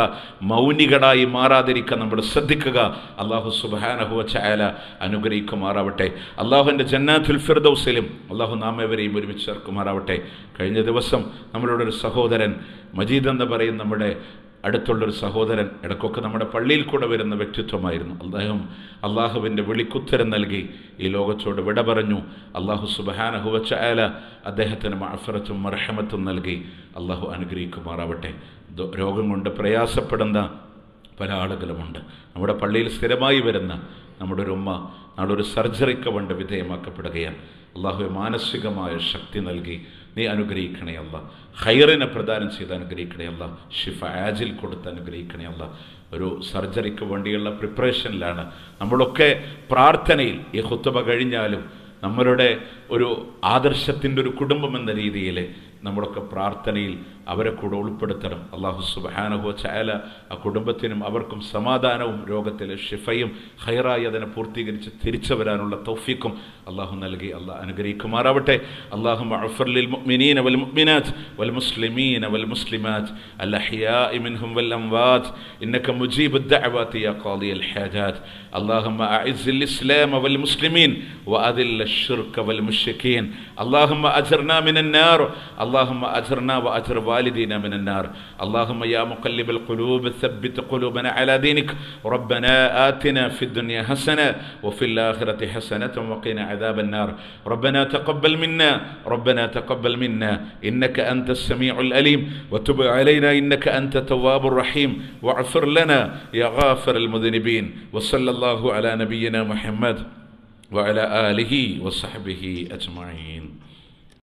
മൗനികളായി മാറാതിരിക്കാൻ നമ്മൾ ശ്രദ്ധിക്കുക അള്ളാഹു സുബാനഹുവ ചായാല അനുഗ്രഹിക്കുമാറാവട്ടെ അള്ളാഹുവിൻ്റെ ജന്നാത്തുൽ ഫിർദൌസിലും അള്ളാഹു നാം എവരെയും ഒരുമിച്ച് ചേർക്കുമാറാവട്ടെ കഴിഞ്ഞ ദിവസം നമ്മളുടെ ഒരു സഹോദരൻ മജീദ് എന്ന് പറയും നമ്മുടെ അടുത്തുള്ളൊരു സഹോദരൻ ഇടയ്ക്കൊക്കെ നമ്മുടെ പള്ളിയിൽ കൂടെ വരുന്ന വ്യക്തിത്വമായിരുന്നു അദ്ദേഹം അള്ളാഹുവിൻ്റെ വിളിക്കുത്തരം നൽകി ഈ ലോകത്തോട് വിട പറഞ്ഞു അള്ളാഹു സുബഹാനഹുവച്ചായാല അദ്ദേഹത്തിന് മഅഫറത്തും മർഹമത്തും നൽകി അള്ളാഹു അനുഗ്രഹിക്കുമാറാവട്ടെ ദോ- രോഗം കൊണ്ട് പ്രയാസപ്പെടുന്ന പല ആളുകളുമുണ്ട് നമ്മുടെ പള്ളിയിൽ സ്ഥിരമായി വരുന്ന നമ്മുടെ ഒരു ഉമ്മ നാളൊരു സർജറിക്ക് വേണ്ടി വിധേയമാക്കപ്പെടുകയാണ് അള്ളാഹു മാനസികമായ ശക്തി നൽകി നീ അനുഗ്രഹിക്കണേ അല്ല ഹൈറിനെ പ്രദാനം ചെയ്ത് അനുഗ്രഹിക്കണേ അല്ല ഷിഫ ആജിൽ കൊടുത്ത് അനുഗ്രഹിക്കണേ അല്ല ഒരു സർജറിക്ക് വേണ്ടിയുള്ള പ്രിപ്പറേഷനിലാണ് നമ്മളൊക്കെ പ്രാർത്ഥനയിൽ ഈ ഹുത്തുബ കഴിഞ്ഞാലും നമ്മളുടെ ഒരു ആദർശത്തിൻ്റെ ഒരു കുടുംബം എന്ന രീതിയിൽ നമ്മളൊക്കെ പ്രാർത്ഥനയിൽ അവരെ കൂടെ ഉൾപ്പെടുത്തണം അള്ളാഹു സുബാനഹു ചായാല ആ കുടുംബത്തിനും അവർക്കും സമാധാനവും രോഗത്തിലെ ഷിഫയും ഹൈറായി അതിനെ പൂർത്തീകരിച്ച് തിരിച്ചു വരാനുള്ള തൗഫീക്കും അള്ളാഹു നൽകി അള്ളാഹ് അനുഗ്രഹിക്കുമാറാവട്ടെ അള്ളാഹു അഫർലിൽ മുഅ്മിനീന വൽ മുഅ്മിനാത്ത് വൽ മുസ്ലിമീന വൽ മുസ്ലിമാത്ത് الأحياء منهم والأموات إنك مجيب الدعوات يا قاضي الحاجات اللهم أعز الإسلام والمسلمين وأذل الشرك والمشركين اللهم أجرنا من النار اللهم أجرنا وأجر والدينا من النار اللهم يا مقلب القلوب ثبت قلوبنا على دينك ربنا آتنا في الدنيا حسنة وفي الآخرة حسنة وقنا عذاب النار ربنا تقبل منا ربنا تقبل منا إنك أنت السميع الأليم وتب علينا إنك أنت تواب الرحيم واغفر لنا يا غافر المذنبين وصلى الله على نبينا محمد وعلى آله وصحبه أجمعين